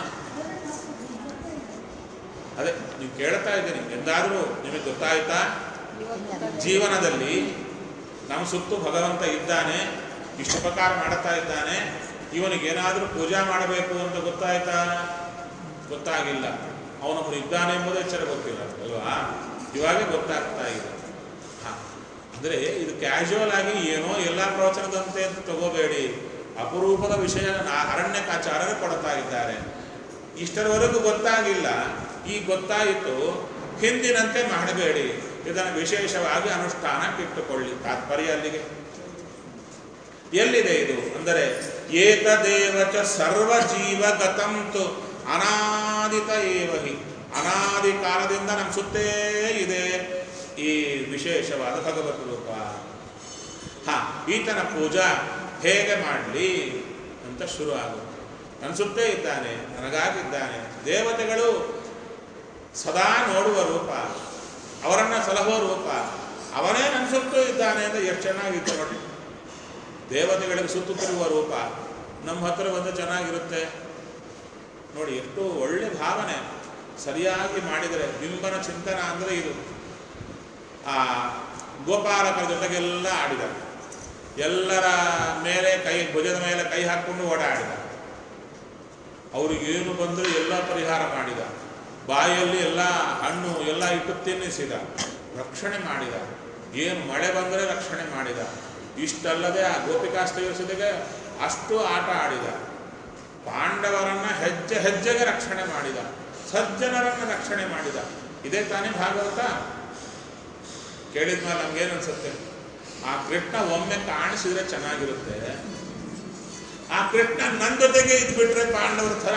ಅದೇ ನೀವು ಕೇಳ್ತಾ ಇದ್ದೀನಿ ಎಂದಾದರೂ ನಿಮಗೆ ಗೊತ್ತಾಯ್ತಾ ಜೀವನದಲ್ಲಿ ನಮ್ಮ ಸುತ್ತು ಭಗವಂತ ಇದ್ದಾನೆ ಇಷ್ಟು ಉಪಕಾರ ಮಾಡುತ್ತಾ ಇದ್ದಾನೆ ಇವನಿಗೆ ಏನಾದರೂ ಪೂಜಾ ಮಾಡಬೇಕು ಅಂತ ಗೊತ್ತಾಯ್ತಾ ಗೊತ್ತಾಗಿಲ್ಲ ಅವನೊಬ್ಬನು ಇದ್ದಾನೆ ಎಂಬುದು ಎಚ್ಚರ ಗೊತ್ತಿಲ್ಲ ಅಲ್ವಾ ಇವಾಗ ಗೊತ್ತಾಗ್ತಾ ಇದೆ ಹಾ ಅಂದರೆ ಇದು ಕ್ಯಾಶುವಲ್ ಆಗಿ ಏನೋ ಎಲ್ಲ ಪ್ರವಚನದಂತೆ ಅಂತ ತಗೋಬೇಡಿ ಅಪರೂಪದ ವಿಷಯ ನಾ- ಅರಣ್ಯಕಾಚಾರ್ಯರು ಕೊಡ್ತಾ ಇದ್ದಾರೆ ಇಷ್ಟರವರೆಗೂ ಗೊತ್ತಾಗಿಲ್ಲ ಈ ಗೊತ್ತಾಯಿತು ಹಿಂದಿನಂತೆ ಮಾಡಬೇಡಿ ಇದನ್ನು ವಿಶೇಷವಾಗಿ ಅನುಷ್ಠಾನಕ್ಕಿಟ್ಟುಕೊಳ್ಳಿ ತಾತ್ಪರ್ಯ ಅಲ್ಲಿಗೆ ಎಲ್ಲಿದೆ ಇದು ಅಂದರೆ ಏತದೇವಚ ಸರ್ವಜೀವಗತಂತು ಅನಾದಿತ ಏವಹಿ ಅನಾದಿ ಕಾಲದಿಂದ ನಮ್ಮ ಸುತ್ತೇ ಇದೆ ಈ ವಿಶೇಷವಾದ ಭಗವತ್ ರೂಪ ಹಾ ಈತನ ಪೂಜಾ ಹೇಗೆ ಮಾಡಲಿ ಅಂತ ಶುರು ಆಗುತ್ತೆ ನನ್ನ ಸುತ್ತೇ ಇದ್ದಾನೆ ನನಗಾಗಿದ್ದಾನೆ ದೇವತೆಗಳು ಸದಾ ನೋಡುವ ರೂಪ ಅವರನ್ನ ಸಲಹುವ ರೂಪ ಅವನೇ ನನ್ನ ಸುತ್ತೂ ಇದ್ದಾನೆ ಅಂತ ಎಷ್ಟು ಚೆನ್ನಾಗಿತ್ತು ನೋಡಿ ದೇವತೆಗಳಿಗೆ ಸುತ್ತುತ್ತಿರುವ ರೂಪ ನಮ್ಮ ಹತ್ರ ಬಂದು ಚೆನ್ನಾಗಿರುತ್ತೆ ನೋಡಿ ಎಷ್ಟು ಒಳ್ಳೆ ಭಾವನೆ ಸರಿಯಾಗಿ ಮಾಡಿದರೆ ಬಿಂಬನ ಚಿಂತನ ಅಂದರೆ ಇದು ಆ ಗೋಪಾಲಕರ ಜೊತೆಗೆಲ್ಲ ಆಡಿದ ಎಲ್ಲರ ಮೇಲೆ ಕೈ ಭುಜದ ಮೇಲೆ ಕೈ ಹಾಕ್ಕೊಂಡು ಓಡಾಡಿದ ಅವ್ರಿಗೇನು ಬಂದರೂ ಎಲ್ಲ ಪರಿಹಾರ ಮಾಡಿದ ಬಾಯಲ್ಲಿ ಎಲ್ಲ ಹಣ್ಣು ಎಲ್ಲ ಇಟ್ಟು ತಿನ್ನಿಸಿದ ರಕ್ಷಣೆ ಮಾಡಿದ ಏನು ಮಳೆ ಬಂದರೆ ರಕ್ಷಣೆ ಮಾಡಿದ ಇಷ್ಟಲ್ಲದೆ ಆ ಗೋಪಿಕಾಷ್ಟಯೋಸದಿಗೆ ಅಷ್ಟು ಆಟ ಆಡಿದ ಪಾಂಡವರನ್ನ ಹೆಜ್ಜೆ ಹೆಜ್ಜೆಗೆ ರಕ್ಷಣೆ ಮಾಡಿದ ಸಜ್ಜನರನ್ನ ರಕ್ಷಣೆ ಮಾಡಿದ ಇದೇ ತಾನೇ ಭಾಗವತ ಕೇಳಿದ್ಮೇಲೆ ನಮ್ಗೇನು ಅನ್ಸುತ್ತೆ ಆ ಕೃಷ್ಣ ಒಮ್ಮೆ ಕಾಣಿಸಿದ್ರೆ ಚೆನ್ನಾಗಿರುತ್ತೆ ಆ ಕೃಷ್ಣ ನನ್ನ ಜೊತೆಗೆ ಇದ್ಬಿಟ್ರೆ ಪಾಂಡವರ ಥರ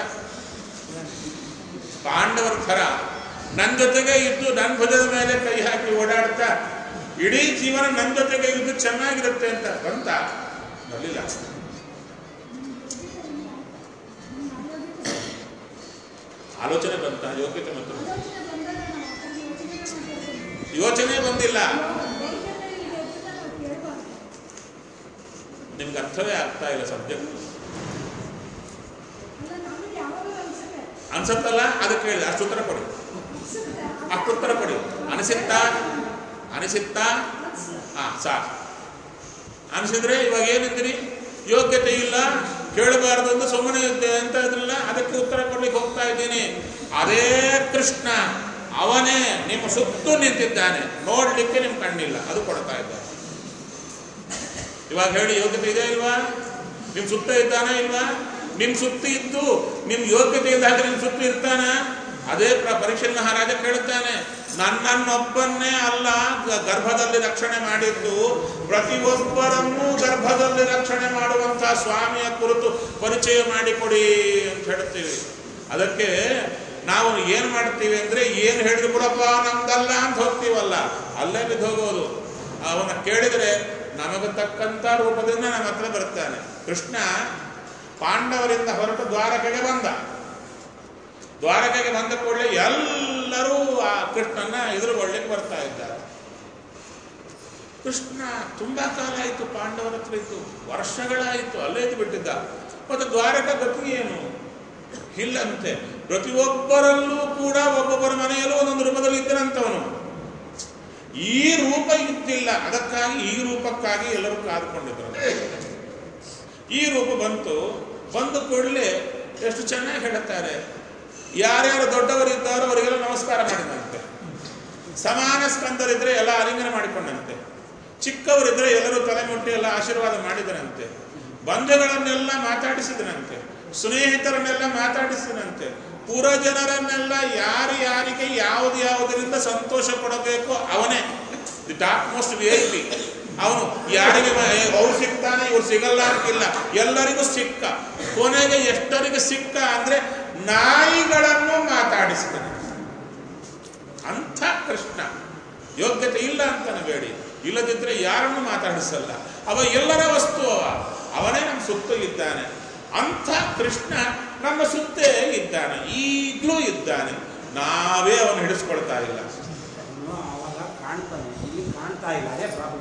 ಪಾಂಡವರ ಥರ ನನ್ನ ಜೊತೆಗೆ ಇದ್ದು ನನ್ನ ಭುಜದ ಮೇಲೆ ಕೈ ಹಾಕಿ ಓಡಾಡ್ತಾ ಇಡೀ ಜೀವನ ನನ್ನ ಜೊತೆಗೆ ಇದ್ದು ಚೆನ್ನಾಗಿರುತ್ತೆ ಅಂತ ಬಂತ ಬರಲಿಲ್ಲ ಆಲೋಚನೆ ಬಂತ ಯೋಗ್ಯತೆ ಮತ್ತು ಯೋಚನೆ ಬಂದಿಲ್ಲ ನಿಮ್ಗೆ ಅರ್ಥವೇ ಆಗ್ತಾ ಇಲ್ಲ ಸಬ್ಜೆಕ್ಟ್ ಅನ್ಸತ್ತಲ್ಲ ಅದಕ್ಕೆ ಹೇಳಿದೆ ಅಷ್ಟು ಉತ್ತರ ಕೊಡಿ ಅಷ್ಟು ಉತ್ತರ ಕೊಡಿ ಅನಿಸಿತ್ತಾ ಅನಿಸಿತ್ತಾ ಹಾ ಸಾಕು ಅನಿಸಿದ್ರೆ ಇವಾಗ ಏನಿದ್ರಿ ಯೋಗ್ಯತೆ ಇಲ್ಲ ಕೇಳಬಾರದು ಅಂತ ಸುಮ್ಮನೆ ಇದ್ದೆ ಅಂತ ಇದ್ರಲ್ಲ ಅದಕ್ಕೆ ಉತ್ತರ ಕೊಡ್ಲಿಕ್ಕೆ ಹೋಗ್ತಾ ಇದ್ದೀನಿ ಅದೇ ಕೃಷ್ಣ ಅವನೇ ನಿಮ್ಮ ಸುತ್ತು ನಿಂತಿದ್ದಾನೆ ನೋಡ್ಲಿಕ್ಕೆ ನಿಮ್ ಕಣ್ಣಿಲ್ಲ ಅದು ಕೊಡ್ತಾ ಇದ್ದಾನೆ ಇವಾಗ ಹೇಳಿ ಯೋಗ್ಯತೆ ಇದೆ ಇಲ್ವಾ ನಿಮ್ ಸುತ್ತ ಇದ್ದಾನೆ ಇಲ್ವಾ ನಿಮ್ ಸುತ್ತಿ ಇದ್ದು ನಿಮ್ ಯೋಗ್ಯತೆ ಇದ್ದಾಗ ನಿಮ್ ಸುತ್ತ ಇರ್ತಾನ ಅದೇ ಪ್ರ- ಪರೀಕ್ಷೆ ಮಹಾರಾಜ ಕೇಳುತ್ತಾನೆ ನನ್ನನ್ನೊಬ್ಬನ್ನೇ ಅಲ್ಲ ಗ- ಗರ್ಭದಲ್ಲಿ ರಕ್ಷಣೆ ಮಾಡಿದ್ದು ಪ್ರತಿಯೊಬ್ಬರನ್ನೂ ಗರ್ಭದಲ್ಲಿ ರಕ್ಷಣೆ ಮಾಡುವಂತಹ ಸ್ವಾಮಿಯ ಕುರಿತು ಪರಿಚಯ ಮಾಡಿಕೊಡಿ ಅಂತ ಹೇಳ್ತೀವಿ ಅದಕ್ಕೆ ನಾವು ಏನು ಮಾಡ್ತೀವಿ ಅಂದ್ರೆ ಏನು ಹೇಳಿದ್ರು ಕೂಡಪ್ಪ ನಮ್ದಲ್ಲ ಅಂತ ಹೋಗ್ತೀವಲ್ಲ ಅಲ್ಲೇ ಬಿದ್ದು ಹೋಗೋದು ಅವನ ಕೇಳಿದರೆ ನಮಗೆ ತಕ್ಕಂತ ರೂಪದಿಂದ ನಮ್ಮ ಹತ್ರ ಬರ್ತಾನೆ ಕೃಷ್ಣ ಪಾಂಡವರಿಂದ ಹೊರಟು ದ್ವಾರಕೆಗೆ ಬಂದ ದ್ವಾರಕೆಗೆ ಬಂದ ಕೂಡಲೇ ಎಲ್ಲರೂ ಆ ಕೃಷ್ಣನ ಎದುರುಗೊಳ್ಳಿಕ್ಕೆ ಬರ್ತಾ ಇದ್ದಾರೆ ಕೃಷ್ಣ ತುಂಬಾ ಕಾಲ ಆಯಿತು ಪಾಂಡವರ ಹತ್ರ ಇತ್ತು ವರ್ಷಗಳಾಯಿತು ಅಲ್ಲೇ ಇದ್ದು ಬಿಟ್ಟಿದ್ದ ಮತ್ತೆ ದ್ವಾರಕ ಗತಿ ಏನು ಇಲ್ಲಂತೆ ಪ್ರತಿಯೊಬ್ಬರಲ್ಲೂ ಕೂಡ ಒಬ್ಬೊಬ್ಬರ ಮನೆಯಲ್ಲೂ ಒಂದೊಂದು ರೂಪದಲ್ಲಿ ಇದ್ದನಂತವನು ಈ ರೂಪ ಇದ್ದಿಲ್ಲ ಅದಕ್ಕಾಗಿ ಈ ರೂಪಕ್ಕಾಗಿ ಎಲ್ಲರೂ ಕಾದುಕೊಂಡಿದ್ರು ಈ ರೂಪ ಬಂತು ಬಂದ ಕೂಡಲೇ ಎಷ್ಟು ಚೆನ್ನಾಗಿ ಹೇಳುತ್ತಾರೆ ಯಾರ್ಯಾರು ದೊಡ್ಡವರಿದ್ದಾರೋ ಅವರಿಗೆಲ್ಲ ನಮಸ್ಕಾರ ಮಾಡಿದಂತೆ ಸಮಾನ ಸ್ಕಂದರಿದ್ರೆ ಎಲ್ಲ ಆಲಿಂಗನ ಮಾಡಿಕೊಂಡಂತೆ ಚಿಕ್ಕವರಿದ್ರೆ ಎಲ್ಲರೂ ತಲೆ ಮುಟ್ಟಿ ಎಲ್ಲ ಆಶೀರ್ವಾದ ಮಾಡಿದರಂತೆ ಬಂಧುಗಳನ್ನೆಲ್ಲ ಮಾತಾಡಿಸಿದನಂತೆ ಸ್ನೇಹಿತರನ್ನೆಲ್ಲ ಮಾತಾಡಿಸಿದನಂತೆ ಪುರ ಜನರನ್ನೆಲ್ಲ ಯಾರು ಯಾರಿಗೆ ಯಾವ್ದು ಯಾವುದರಿಂದ ಸಂತೋಷ ಪಡಬೇಕು ಅವನೇ the top most V I P ಅವನು ಯಾರಿಗೆ ಅವ್ರು ಸಿಗ್ತಾನೆ ಇವ್ರು ಸಿಗಲ್ಲ ಅಂತಿಲ್ಲ ಎಲ್ಲರಿಗೂ ಸಿಕ್ಕ ಕೊನೆಗೆ ಎಷ್ಟರಿಗೆ ಸಿಕ್ಕ ಅಂದ್ರೆ ನಾಯಿಗಳನ್ನು ಮಾತಾಡಿಸಿದನು ಅಂಥ ಕೃಷ್ಣ ಯೋಗ್ಯತೆ ಇಲ್ಲ ಅಂತಾನೆ ಬೇಡಿ ಇಲ್ಲದಿದ್ರೆ ಯಾರನ್ನು ಮಾತಾಡಿಸಲ್ಲ ಅವ ಎಲ್ಲರ ವಸ್ತು ಅವ ಅವನೇ ನಮ್ಮ ಸುತ್ತ ಇದ್ದಾನೆ ಅಂಥ ಕೃಷ್ಣ ನಮ್ಮ ಸುತ್ತೇ ಇದ್ದಾನೆ ಈಗಲೂ ಇದ್ದಾನೆ ನಾವೇ ಅವನು ಹಿಡಿಸ್ಕೊಳ್ತಾ ಇಲ್ಲ ಅವನು ಅವಾಗ ಕಾಣ್ತಾನೆ ಇಲ್ಲಿ ಕಾಣ್ತಾ ಇಲ್ಲ ಅದೇ ಪ್ರಾಬ್ಲಮ್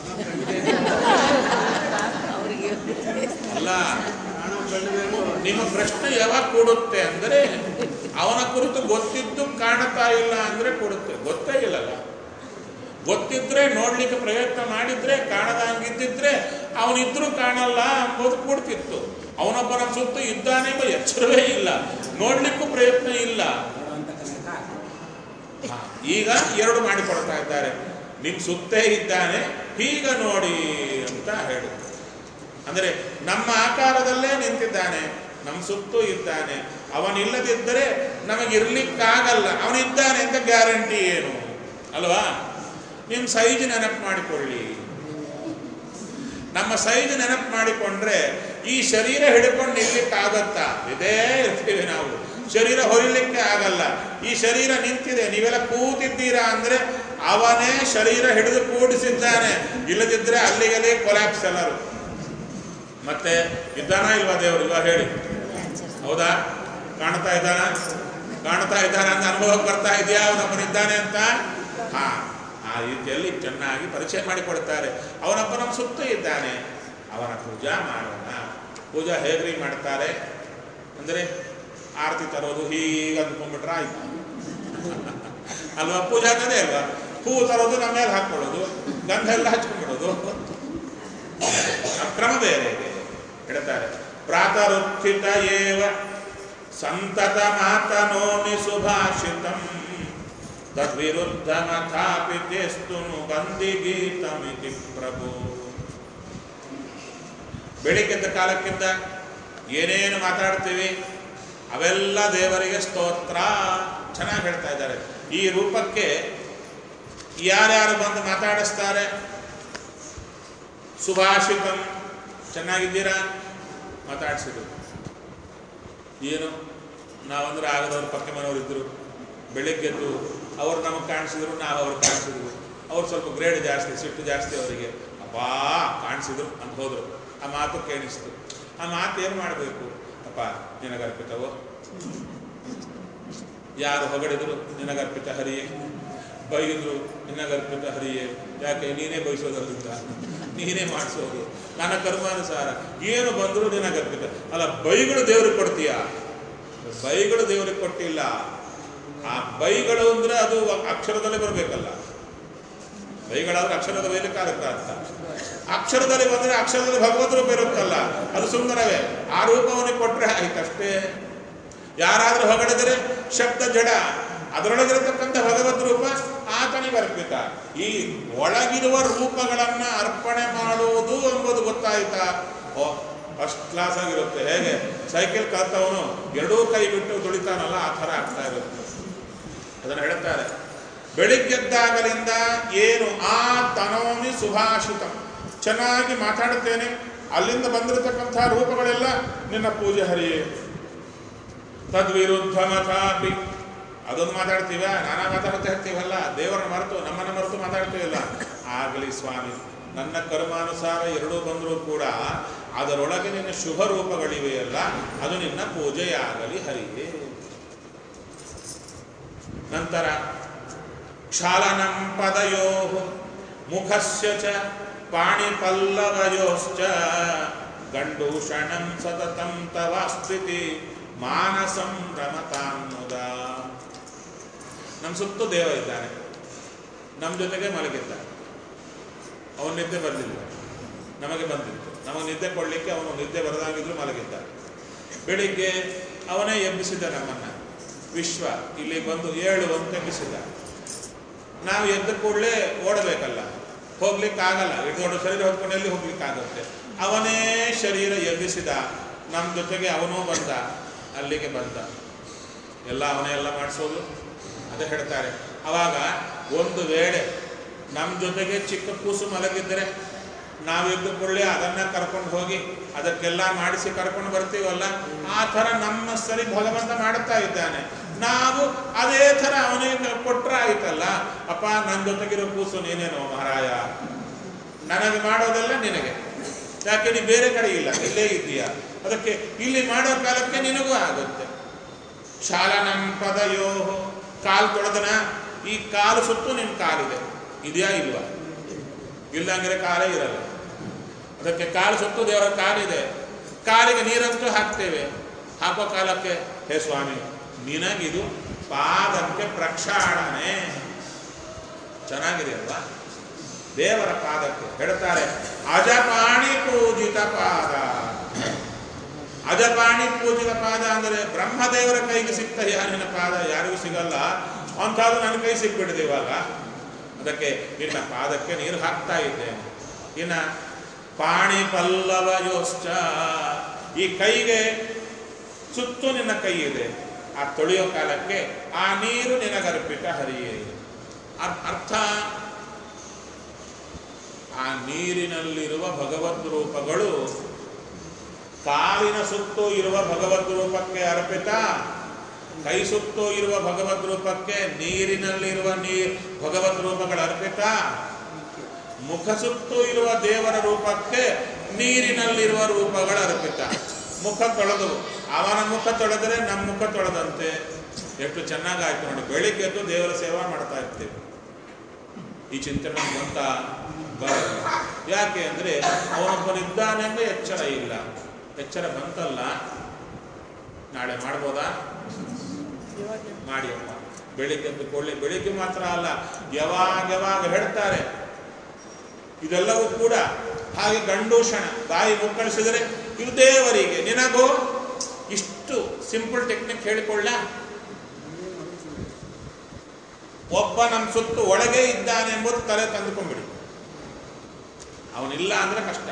ಅವರಿಗೆ ಅಲ್ಲ ನಿಮ್ಮ ಪ್ರಶ್ನೆ ಯಾವಾಗ ಕೂಡುತ್ತೆ ಅಂದರೆ ಅವನ ಕುರಿತು ಗೊತ್ತಿದ್ದು ಕಾಣುತ್ತಾ ಇಲ್ಲ ಅಂದ್ರೆ ಕೊಡುತ್ತೆ ಗೊತ್ತೇ ಇಲ್ಲಲ್ಲ ಗೊತ್ತಿದ್ರೆ ನೋಡ್ಲಿಕ್ಕೆ ಪ್ರಯತ್ನ ಮಾಡಿದ್ರೆ ಕಾಣದಂಗಿದ್ದಿದ್ರೆ ಅವನಿದ್ರು ಕಾಣಲ್ಲ ಅಂಬೋದು ಕೂಡ್ತಿತ್ತು ಅವನೊಬ್ಬನ ಸುತ್ತ ಇದ್ದಾನೆ ಎಂಬ ಎಚ್ಚರವೇ ಇಲ್ಲ ನೋಡ್ಲಿಕ್ಕೂ ಪ್ರಯತ್ನ ಇಲ್ಲ ಅಂತ ಕನಕ ಹಾ, ಈಗ ಎರಡು ಮಾಡಿಕೊಡ್ತಾ ಇದ್ದಾರೆ ನಿಮ್ ಸುತ್ತೇ ಇದ್ದಾನೆ ಹೀಗ ನೋಡಿ ಅಂತ ಹೇಳಿ ಅಂದರೆ ನಮ್ಮ ಆಕಾರದಲ್ಲೇ ನಿಂತಿದ್ದಾನೆ ನಮ್ಮ ಸುತ್ತೂ ಇದ್ದಾನೆ ಅವನಿಲ್ಲದಿದ್ದರೆ ನಮಗಿರ್ಲಿಕ್ಕಾಗಲ್ಲ ಅವನಿದ್ದಾನೆ ಅಂತ ಗ್ಯಾರಂಟಿ ಏನು ಅಲ್ವಾ ನಿಮ್ಮ ಸೈಜ್ ನೆನಪು ಮಾಡಿಕೊಳ್ಳಿ ನಮ್ಮ ಸೈಜ್ ನೆನಪು ಮಾಡಿಕೊಂಡ್ರೆ ಈ ಶರೀರ ಹಿಡ್ಕೊಂಡು ನಿಲ್ಲಿಕ್ಕಾಗತ್ತಾ ಇದೇ ಇರ್ತೀವಿ ನಾವು ಶರೀರ ಹೊರಿಲಿಕ್ಕೆ ಆಗಲ್ಲ ಈ ಶರೀರ ನಿಂತಿದೆ ನೀವೆಲ್ಲ ಕೂತಿದ್ದೀರಾ ಅಂದ್ರೆ ಅವನೇ ಶರೀರ ಹಿಡಿದು ಕೂಡಿಸಿದ್ದಾನೆ ಇಲ್ಲದಿದ್ರೆ ಅಲ್ಲಿಗಲೇ ಕೊಲ್ಯಾಪ್ಸ್ ಎಲ್ಲರು ಮತ್ತೆ ಇದ್ದಾನ ಇಲ್ವಾ ದೇವರು ಇವಾಗ ಹೇಳಿ ಹೌದಾ ಕಾಣ್ತಾ ಇದ್ದಾನ ಕಾಣ್ತಾ ಇದ್ದಾನ ಅಂತ ಅನುಭವಕ್ಕೆ ಬರ್ತಾ ಇದೆಯಾ ಅವನೊಬ್ಬನಿದ್ದಾನೆ ಅಂತ ಹಾ ಆ ರೀತಿಯಲ್ಲಿ ಚೆನ್ನಾಗಿ ಪರಿಚಯ ಮಾಡಿಕೊಡ್ತಾರೆ ಅವನೊಬ್ಬ ನಮ್ಮ ಸುತ್ತ ಇದ್ದಾನೆ ಅವನ ಪೂಜಾ ಮಾಡೋಣ ಪೂಜಾ ಹೇಗ್ರಿ ಮಾಡ್ತಾರೆ ಅಂದರೆ ಆರತಿ ತರೋದು ಹೀಗೆ ಅಂದ್ಕೊಂಡ್ಬಿಟ್ರೆ ಆಯ್ತು ಅಲ್ವಾ ಪೂಜಾ ಅನ್ನೋದೇ ಅಲ್ವಾ ಹೂ ತರೋದು ನಮ್ಮ ಮೇಲೆ ಹಾಕೊಳ್ಳೋದು ಗಂಧ ಎಲ್ಲ ಹಚ್ಕೊಂಡ್ಬಿಡೋದು ಆ ಕ್ರಮ ಬೇರೆ ಇದೆ ಹೇಳ್ತಾರೆ ಪ್ರಾತರುತ್ಥಿತ ಏವ ಸಂತತ ಮಾತನೋಮಿ ಸುಭಾಷಿತಂ ತದ್ವಿರುದ್ಧಮಥಾಪಿ ತೆಸ್ತುನು ಬಂದಿಗೀತಮಿತಿ ಪ್ರಭು ಬೆಳಿಗ್ಗೆದ್ದ ಕಾಲಕ್ಕಿಂತ ಏನೇನು ಮಾತಾಡ್ತೀವಿ ಅವೆಲ್ಲ ದೇವರಿಗೆ ಸ್ತೋತ್ರ ಚೆನ್ನಾಗಿ ಹೇಳ್ತಾ ಇದ್ದಾರೆ ಈ ರೂಪಕ್ಕೆ ಯಾರ್ಯಾರು ಬಂದು ಮಾತಾಡಿಸ್ತಾರೆ ಸುಭಾಷಿತಂ ಚೆನ್ನಾಗಿದ್ದೀರಾ ಮಾತಾಡಿಸಿದ್ರು ಏನು ನಾವಂದ್ರೆ ಆಗದವ್ರು ಪಕ್ಕ ಮನೆಯವರು ಇದ್ದರು ಬೆಳಿಗ್ಗೆದ್ದು ಅವ್ರು ನಮಗೆ ಕಾಣಿಸಿದ್ರು ನಾವು ಅವ್ರು ಕಾಣಿಸಿದ್ರು ಅವ್ರು ಸ್ವಲ್ಪ ಗ್ರೇಡ್ ಜಾಸ್ತಿ ಸಿಟ್ಟು ಜಾಸ್ತಿ ಅವರಿಗೆ ಅಪ್ಪಾ ಕಾಣಿಸಿದ್ರು ಅಂತ ಹೋದ್ರು ಆ ಮಾತು ಕೇಳಿಸ್ತು ಆ ಮಾತು ಏನು ಮಾಡಬೇಕು ಅಪ್ಪ ನಿನಗರ್ಪಿತವೋ ಯಾರು ಹೊಗಳಿದ್ರು ನಿನಗರ್ಪಿತ ಹರಿಯೇ ಬೈದ್ರು ನಿನಗರ್ಪಿತ ಹರಿಯೇ ಯಾಕೆ ನೀನೇ ಬಯಸೋದ್ರಿಂದ ನೀನೇ ಮಾಡಿಸೋದು ನನ್ನ ಕರ್ಮಾನುಸಾರ ಏನು ಬಂದರೂ ನಿನಗರ್ಪಿತ ಅಲ್ಲ ಬೈಗಳು ದೇವ್ರಿಗೆ ಕೊಡ್ತೀಯಾ ಬೈಗಳು ದೇವರಿಗೆ ಕೊಟ್ಟಿಲ್ಲ ಆ ಬೈಗಳು ಅಂದ್ರೆ ಅದು ಅಕ್ಷರದಲ್ಲೇ ಬರಬೇಕಲ್ಲ ಬೈಗಳಾದ್ರೆ ಅಕ್ಷರದ ಮೇಲೆ ಕಾಲಕ್ಕೆ ಅರ್ಥ ಅಕ್ಷರದಲ್ಲಿ ಬಂದ್ರೆ ಅಕ್ಷರದಲ್ಲಿ ಭಗವತ್ ರೂಪ ಇರುತ್ತಲ್ಲ ಅದು ಸುಂದರವೇ ಆ ರೂಪವನ್ನು ಕೊಟ್ರೆ ಆಯ್ತಷ್ಟೇ ಯಾರಾದ್ರೂ ಹೊಗಳಿದರೆ ಶಬ್ದ ಜಡ ಅದರೊಳಗಿರತಕ್ಕಂಥ ಭಗವದ್ ರೂಪ ಆತನಿಗೆ ಅರ್ಪಿತ ಈ ಒಳಗಿರುವ ರೂಪಗಳನ್ನ ಅರ್ಪಣೆ ಮಾಡುವುದು ಎಂಬುದು ಗೊತ್ತಾಯ್ತಾ ಓ ಫಸ್ಟ್ ಕ್ಲಾಸ್ ಆಗಿರುತ್ತೆ ಹೇಗೆ ಸೈಕಲ್ ಕಲ್ತವನು ಎರಡೂ ಕೈ ಬಿಟ್ಟು ದುಡಿತಾನಲ್ಲ ಆ ಥರ ಆಗ್ತಾ ಇರುತ್ತೆ ಅದನ್ನು ಹೇಳ್ತಾರೆ ಬೆಳಿಗ್ಗೆದ್ದಾಗಲಿಂದ ಏನು ಆ ತನೋಮಿ ಸುಭಾಷಿತ ಚೆನ್ನಾಗಿ ಮಾತಾಡುತ್ತೇನೆ ಅಲ್ಲಿಂದ ಬಂದಿರತಕ್ಕಂಥ ರೂಪಗಳೆಲ್ಲ ನಿನ್ನ ಪೂಜೆ ಹರಿಯೇ ತದ್ವಿರುದ್ಧ ಮಥಾಪಿ ಅದೊಂದು ಮಾತಾಡ್ತೀವ ನಾನಾ ಮಾತಾಡ್ತಾ ಇರ್ತೀವಲ್ಲ ದೇವರನ್ನ ಮರೆತು ನಮ್ಮನ್ನ ಮರೆತು ಮಾತಾಡ್ತೀವಲ್ಲ ಆಗಲಿ ಸ್ವಾಮಿ ನನ್ನ ಕರ್ಮಾನುಸಾರ ಎರಡೂ ಬಂದರೂ ಕೂಡ ಅದರೊಳಗೆ ನಿನ್ನ ಶುಭ ರೂಪಗಳಿವೆಯಲ್ಲ ಅದು ನಿನ್ನ ಪೂಜೆಯಾಗಲಿ ಹರಿಯೇ ನಂತರ ಕ್ಷಾಲನಂ ಪದಯೋ ಮುಖಸ್ಯ ಚ ಪಾಣಿಪಲ್ಲವಯೋಶ್ಚ ಗಂಡೂಷಣಂ ಸತತಂ ತವ ಸ್ಥಿತಿ ಮಾನಸಂ ರಮತಾನ್ಮುದ ನಮ್ಮ ಸುತ್ತು ದೇವ ಇದ್ದಾನೆ ನಮ್ಮ ಜೊತೆಗೆ ಮಲಗಿದ್ದಾನೆ ಅವನ ನಿದ್ದೆ ಬರಲಿಲ್ಲ ನಮಗೆ ಬಂದಿತ್ತು ನಮಗೆ ನಿದ್ದೆ ಕೊಡಲಿಕ್ಕೆ ಅವನು ನಿದ್ದೆ ಬರದಾಗಿದ್ರು ಮಲಗಿದ್ದ ಬೆಳಿಗ್ಗೆ ಅವನೇ ಎಬ್ಬಿಸಿದ ನಮ್ಮನ್ನ ವಿಶ್ವ ಇಲ್ಲಿ ಬಂದು ಏಳು ಅಂತ ಎಬ್ಬಿಸಿದ ನಾವು ಎದ್ದ ಕೂಡಲೇ ಓಡಬೇಕಲ್ಲ ಹೋಗ್ಲಿಕ್ಕಾಗಲ್ಲ ಇಟ್ಟು ದೊಡ್ಡ ಶರೀರ ಹೊತ್ಕೊಂಡು ಎಲ್ಲಿ ಹೋಗ್ಲಿಕ್ಕಾಗುತ್ತೆ ಅವನೇ ಶರೀರ ಎಬ್ಬಿಸಿದ ನಮ್ಮ ಜೊತೆಗೆ ಅವನೂ ಬಂದ ಅಲ್ಲಿಗೆ ಬಂದ ಎಲ್ಲ ಅವನೇ ಎಲ್ಲ ಮಾಡಿಸೋದು ಅದೇ ಹೇಳ್ತಾರೆ ಅವಾಗ ಒಂದು ವೇಳೆ ನಮ್ಮ ಜೊತೆಗೆ ಚಿಕ್ಕ ಕೂಸು ಮಲಗಿದ್ದರೆ ನಾವು ಎದ್ದು ಕೂಡಲೇ ಅದನ್ನ ಕರ್ಕೊಂಡು ಹೋಗಿ ಅದಕ್ಕೆಲ್ಲ ಮಾಡಿಸಿ ಕರ್ಕೊಂಡು ಬರ್ತೀವಲ್ಲ ಆ ಥರ ನಮ್ಮ ಸರಿ ಭಗವಂತ ಮಾಡುತ್ತಾ ಇದ್ದಾನೆ ನಾವು ಅದೇ ಥರ ಅವನಿಗೆ ಕೊಟ್ರೆ ಆಯ್ತಲ್ಲ ಅಪ್ಪ ನನ್ನ ಜೊತೆಗಿರೋ ಕೂಸು ನೀನೇನೋ ಮಹಾರಾಯ ನನಗೆ ಮಾಡೋದೆಲ್ಲ ನಿನಗೆ ಯಾಕೆ ನೀ ಬೇರೆ ಕಡೆ ಇಲ್ಲ ಇಲ್ಲೇ ಇದ್ದೀಯ ಅದಕ್ಕೆ ಇಲ್ಲಿ ಮಾಡೋ ಕಾಲಕ್ಕೆ ನಿನಗೂ ಆಗುತ್ತೆ ಶಾಲನಂ ಪದಯೋ ಕಾಲು ತೊಳೆದನ ಈ ಕಾಲು ಸುತ್ತು ನಿನ್ನ ಕಾಲಿದೆ ಇದೆಯಾ ಇಲ್ವಾ ಇಲ್ಲಂದ್ರೆ ಕಾಲೇ ಇರಲ್ಲ ಅದಕ್ಕೆ ಕಾಲು ಸುತ್ತು ದೇವರ ಕಾಲಿದೆ ಕಾಲಿಗೆ ನೀರಂತೂ ಹಾಕ್ತೇವೆ ಹಾಕೋ ಕಾಲಕ್ಕೆ ಹೇ ಸ್ವಾಮಿ ನಿನಗಿದು ಪಾದಕ್ಕೆ ಪ್ರಕ್ಷಾಳನೆ ಚೆನ್ನಾಗಿದೆ ಅಲ್ವಾ ದೇವರ ಪಾದಕ್ಕೆ ಹೇಳ್ತಾರೆ ಅಜಪಾಣಿ ಪೂಜಿತ ಪಾದ ಅಜಪಾಣಿ ಪೂಜಿತ ಪಾದ ಅಂದರೆ ಬ್ರಹ್ಮದೇವರ ಕೈಗೆ ಸಿಗ್ತ ಯಾರಿನ ಪಾದ ಯಾರಿಗೂ ಸಿಗಲ್ಲ ಅಂಥದ್ದು ನನ್ನ ಕೈ ಸಿಕ್ಬಿಟ್ಟಿದೆ ಇವಾಗ ಅದಕ್ಕೆ ನಿನ್ನ ಪಾದಕ್ಕೆ ನೀರು ಹಾಕ್ತಾ ಇದ್ದೇನೆ ಇನ್ನ ಪಾಣಿ ಪಲ್ಲವ ಯೋಶ್ಚ ಈ ಕೈಗೆ ಸುತ್ತು ನಿನ್ನ ಕೈ ಇದೆ ಆ ತೊಳೆಯೋ ಕಾಲಕ್ಕೆ ಆ ನೀರು ನಿನಗರ್ಪಿತ ಹರಿಯೇ ಅರ್- ಅರ್ಥ ಆ ನೀರಿನಲ್ಲಿರುವ ಭಗವದ್ ರೂಪಗಳು ಕಾಲಿನ ಸುತ್ತು ಇರುವ ಭಗವದ್ ರೂಪಕ್ಕೆ ಅರ್ಪಿತ ಕೈ ಸುತ್ತು ಇರುವ ಭಗವದ್ ರೂಪಕ್ಕೆ ನೀರಿನಲ್ಲಿರುವ ನೀರ್ ಭಗವದ್ ರೂಪಗಳ ಅರ್ಪಿತ ಮುಖ ಸುತ್ತು ಇರುವ ದೇವರ ರೂಪಕ್ಕೆ ನೀರಿನಲ್ಲಿರುವ ರೂಪಗಳ ಅರ್ಪಿತ ಮುಖ ತೊಳೆದು ಅವನ ಮುಖ ತೊಳೆದರೆ ನಮ್ಮ ಮುಖ ತೊಳೆದಂತೆ ಎಷ್ಟು ಚೆನ್ನಾಗಾಯ್ತು ನೋಡಿ ಬೆಳಿಗ್ಗೆ ಎದ್ದು ದೇವರ ಸೇವಾ ಮಾಡ್ತಾ ಇರ್ತೀವಿ ಈ ಚಿಂತನೆ ನಮ್ಗೆ ಬಂತ ಬರಲ್ಲ ಯಾಕೆ ಅಂದ್ರೆ ಅವನೊಬ್ಬನಿದ್ದಾನೆ ಅಂದ್ರೆ ಎಚ್ಚರ ಇಲ್ಲ ಎಚ್ಚರ ಬಂತಲ್ಲ ನಾಳೆ ಮಾಡ್ಬೋದಾ ಮಾಡಿ ಅಪ್ಪ ಬೆಳಿಗ್ಗೆ ಎದ್ದು ಕೊಳ್ಳಿ ಬೆಳಿಗ್ಗೆ ಮಾತ್ರ ಅಲ್ಲ ಯಾವಾಗ ಯಾವಾಗ ಹೇಳ್ತಾರೆ ಇದೆಲ್ಲವೂ ಕೂಡ ಹಾಗೆ ಗಂಡೂಷಣ ಬಾಯಿ ಮುಕ್ಕಳಿಸಿದರೆ ಇದು ದೇವರಿಗೆ ನಿನಗೋ ಇಷ್ಟು ಸಿಂಪಲ್ ಟೆಕ್ನಿಕ್ ಹೇಳಿಕೊಳ್ಳ ಒಬ್ಬ ನಮ್ಮ ಸುತ್ತು ಒಳಗೆ ಇದ್ದಾನೆ ಎಂಬುದು ತಲೆ ತಂದುಕೊಂಡ್ಬಿಡಿ ಅವನಿಲ್ಲ ಅಂದ್ರೆ ಕಷ್ಟ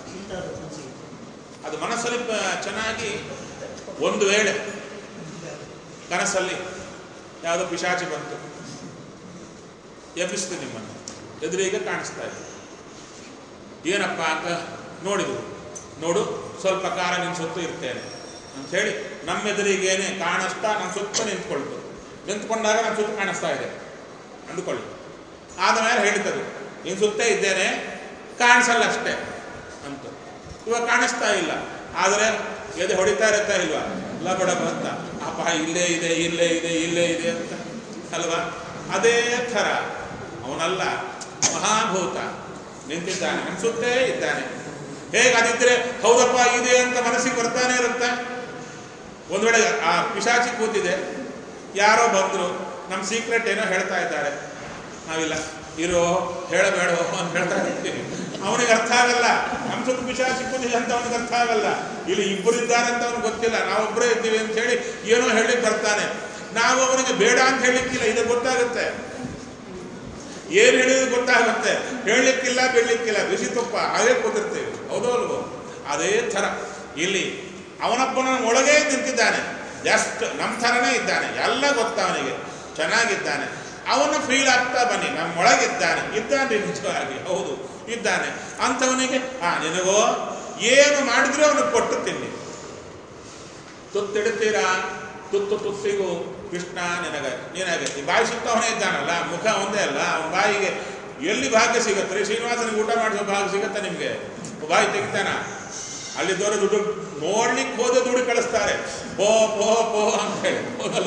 ಅದು ಮನಸ್ಸಲ್ಲಿ ಪ- ಚೆನ್ನಾಗಿ ಒಂದು ವೇಳೆ ಕನಸಲ್ಲಿ ಯಾವುದೋ ಪಿಶಾಚಿ ಬಂತು ಎಬ್ಬಿಸ್ತು ನಿಮ್ಮನ್ನು ಎದುರಿಗೆ ಕಾಣಿಸ್ತಾ ಇದೆ ಏನಪ್ಪ ಅಂತ ನೋಡಿದ್ರು ನೋಡು ಸ್ವಲ್ಪ ಕಾಲ ನಿನ್ನ ಸುತ್ತು ಇರ್ತೇನೆ ಅಂತ ಹೇಳಿ ನಮ್ಮ ಎದುರಿಗೇನೆ ಕಾಣಿಸ್ತಾ ನಮ್ಮ ಸುತ್ತ ನಿಂತ್ಕೊಳ್ತು ನಿಂತ್ಕೊಂಡಾಗ ನಮ್ಮ ಸುತ್ತ ಕಾಣಿಸ್ತಾ ಇದೆ ಅಂದುಕೊಳ್ಳಿ ಆದಮೇಲೆ ಹೇಳ್ತದೆ ನಿನ್ನ ಸುತ್ತೇ ಇದ್ದೇನೆ ಕಾಣಿಸಲ್ಲ ಅಷ್ಟೇ ಅಂತ ಇವಾಗ ಕಾಣಿಸ್ತಾ ಇಲ್ಲ ಆದರೆ ಎದೆ ಹೊಡಿತಾ ಇರುತ್ತಾ ಇಲ್ವಾ ಲಬಡ ಅಂತ ಅಪ್ಪ ಇಲ್ಲೇ ಇದೆ ಇಲ್ಲೇ ಇದೆ ಇಲ್ಲೇ ಇದೆ ಅಂತ ಅಲ್ವಾ ಅದೇ ಥರ ಅವನಲ್ಲ ಮಹಾಭೂತ ನಿಂತಿದ್ದಾನೆ ಅನ್ಸುತ್ತೇ ಇದ್ದಾನೆ ಹೇಗಾದಿದ್ರೆ ಹೌದಪ್ಪ ಇದೆ ಅಂತ ಮನಸ್ಸಿಗೆ ಬರ್ತಾನೆ ಇರುತ್ತೆ ಒಂದ್ ವೇಳೆ ಆ ಪಿಶಾಚಿ ಕೂತಿದೆ ಯಾರೋ ಬಂದ್ರು ನಮ್ಮ ಸೀಕ್ರೆಟ್ ಏನೋ ಹೇಳ್ತಾ ಇದ್ದಾರೆ ನಾವಿಲ್ಲ ಇರೋ ಹೇಳಬೇಡೋ ಅಂತ ಹೇಳ್ತಾ ಇರ್ತೀವಿ ಅವನಿಗೆ ಅರ್ಥ ಆಗಲ್ಲ ನಮ್ಮ ಸುತ್ತ ಪಿಶಾಚಿ ಕೂತಿದೆ ಅಂತ ಅವನಿಗೆ ಅರ್ಥ ಆಗಲ್ಲ ಇಲ್ಲಿ ಇಬ್ಬರು ಇದ್ದಾರೆ ಅಂತ ಅವನಿಗೆ ಗೊತ್ತಿಲ್ಲ ನಾವೊಬ್ಬರೇ ಇದ್ದೀವಿ ಅಂತ ಹೇಳಿ ಏನೋ ಹೇಳಿಕ್ ಬರ್ತಾನೆ ನಾವು ಅವನಿಗೆ ಬೇಡ ಅಂತ ಹೇಳಿಕ್ಕಿಲ್ಲ ಇದು ಗೊತ್ತಾಗುತ್ತೆ ಏನ್ ಹೇಳಿದ್ರು ಗೊತ್ತಾಗುತ್ತೆ ಹೇಳಲಿಕ್ಕಿಲ್ಲ ಬಿಡ್ಲಿಕ್ಕಿಲ್ಲ ಬಿಸಿ ತುಪ್ಪ ಹಾಗೆ ಕೂತಿರ್ತೀವಿ ಹೌದೋ ಅಲ್ವೋ ಅದೇ ಥರ ಇಲ್ಲಿ ಅವನೊಬ್ಬನ ಒಳಗೆ ನಿಂತಿದ್ದಾನೆ ಜಸ್ಟ್ ನಮ್ಮ ಥರನೇ ಇದ್ದಾನೆ ಎಲ್ಲ ಗೊತ್ತ ಅವನಿಗೆ ಚೆನ್ನಾಗಿದ್ದಾನೆ ಅವನು ಫೀಲ್ ಆಗ್ತಾ ಬನ್ನಿ ನಮ್ಮೊಳಗಿದ್ದಾನೆ ಇದ್ದಾನೆ ನಿಜವಾಗಿ ಹೌದು ಇದ್ದಾನೆ ಅಂಥವನಿಗೆ ಆ ನಿನಗೋ ಏನು ಮಾಡಿದ್ರೂ ಅವನಿಗೆ ಕೊಟ್ಟು ತಿನ್ನಿ ತುತ್ತಿಡ್ತೀರಾ ತುತ್ತು ತುತ್ತಿಗೂ ಕೃಷ್ಣ ನಿನಗ ನಿನಗೆ ಈ ಬಾಯಿ ಸುತ್ತವನೇ ಇದ್ದಾನಲ್ಲ ಮುಖ ಒಂದೇ ಅಲ್ಲ ಅವನ ಬಾಯಿಗೆ ಎಲ್ಲಿ ಭಾಗ್ಯ ಸಿಗುತ್ತೆ ರೀ ಶ್ರೀನಿವಾಸನಿಗೆ ಊಟ ಮಾಡಿಸೋ ಭಾಗ್ಯ ಸಿಗುತ್ತೆ ನಿಮಗೆ ಬಾಯಿ ತೆಗಿತಾನ ಅಲ್ಲಿದ್ದವರು ದುಡ್ಡು ನೋಡ್ಲಿಕ್ಕೆ ಹೋದ ದುಡ್ಡು ಕಳಿಸ್ತಾರೆ ಪೋ ಪೋ ಪೋ ಅಂತ ಹೇಳಿ ಹೋಗಲ್ಲ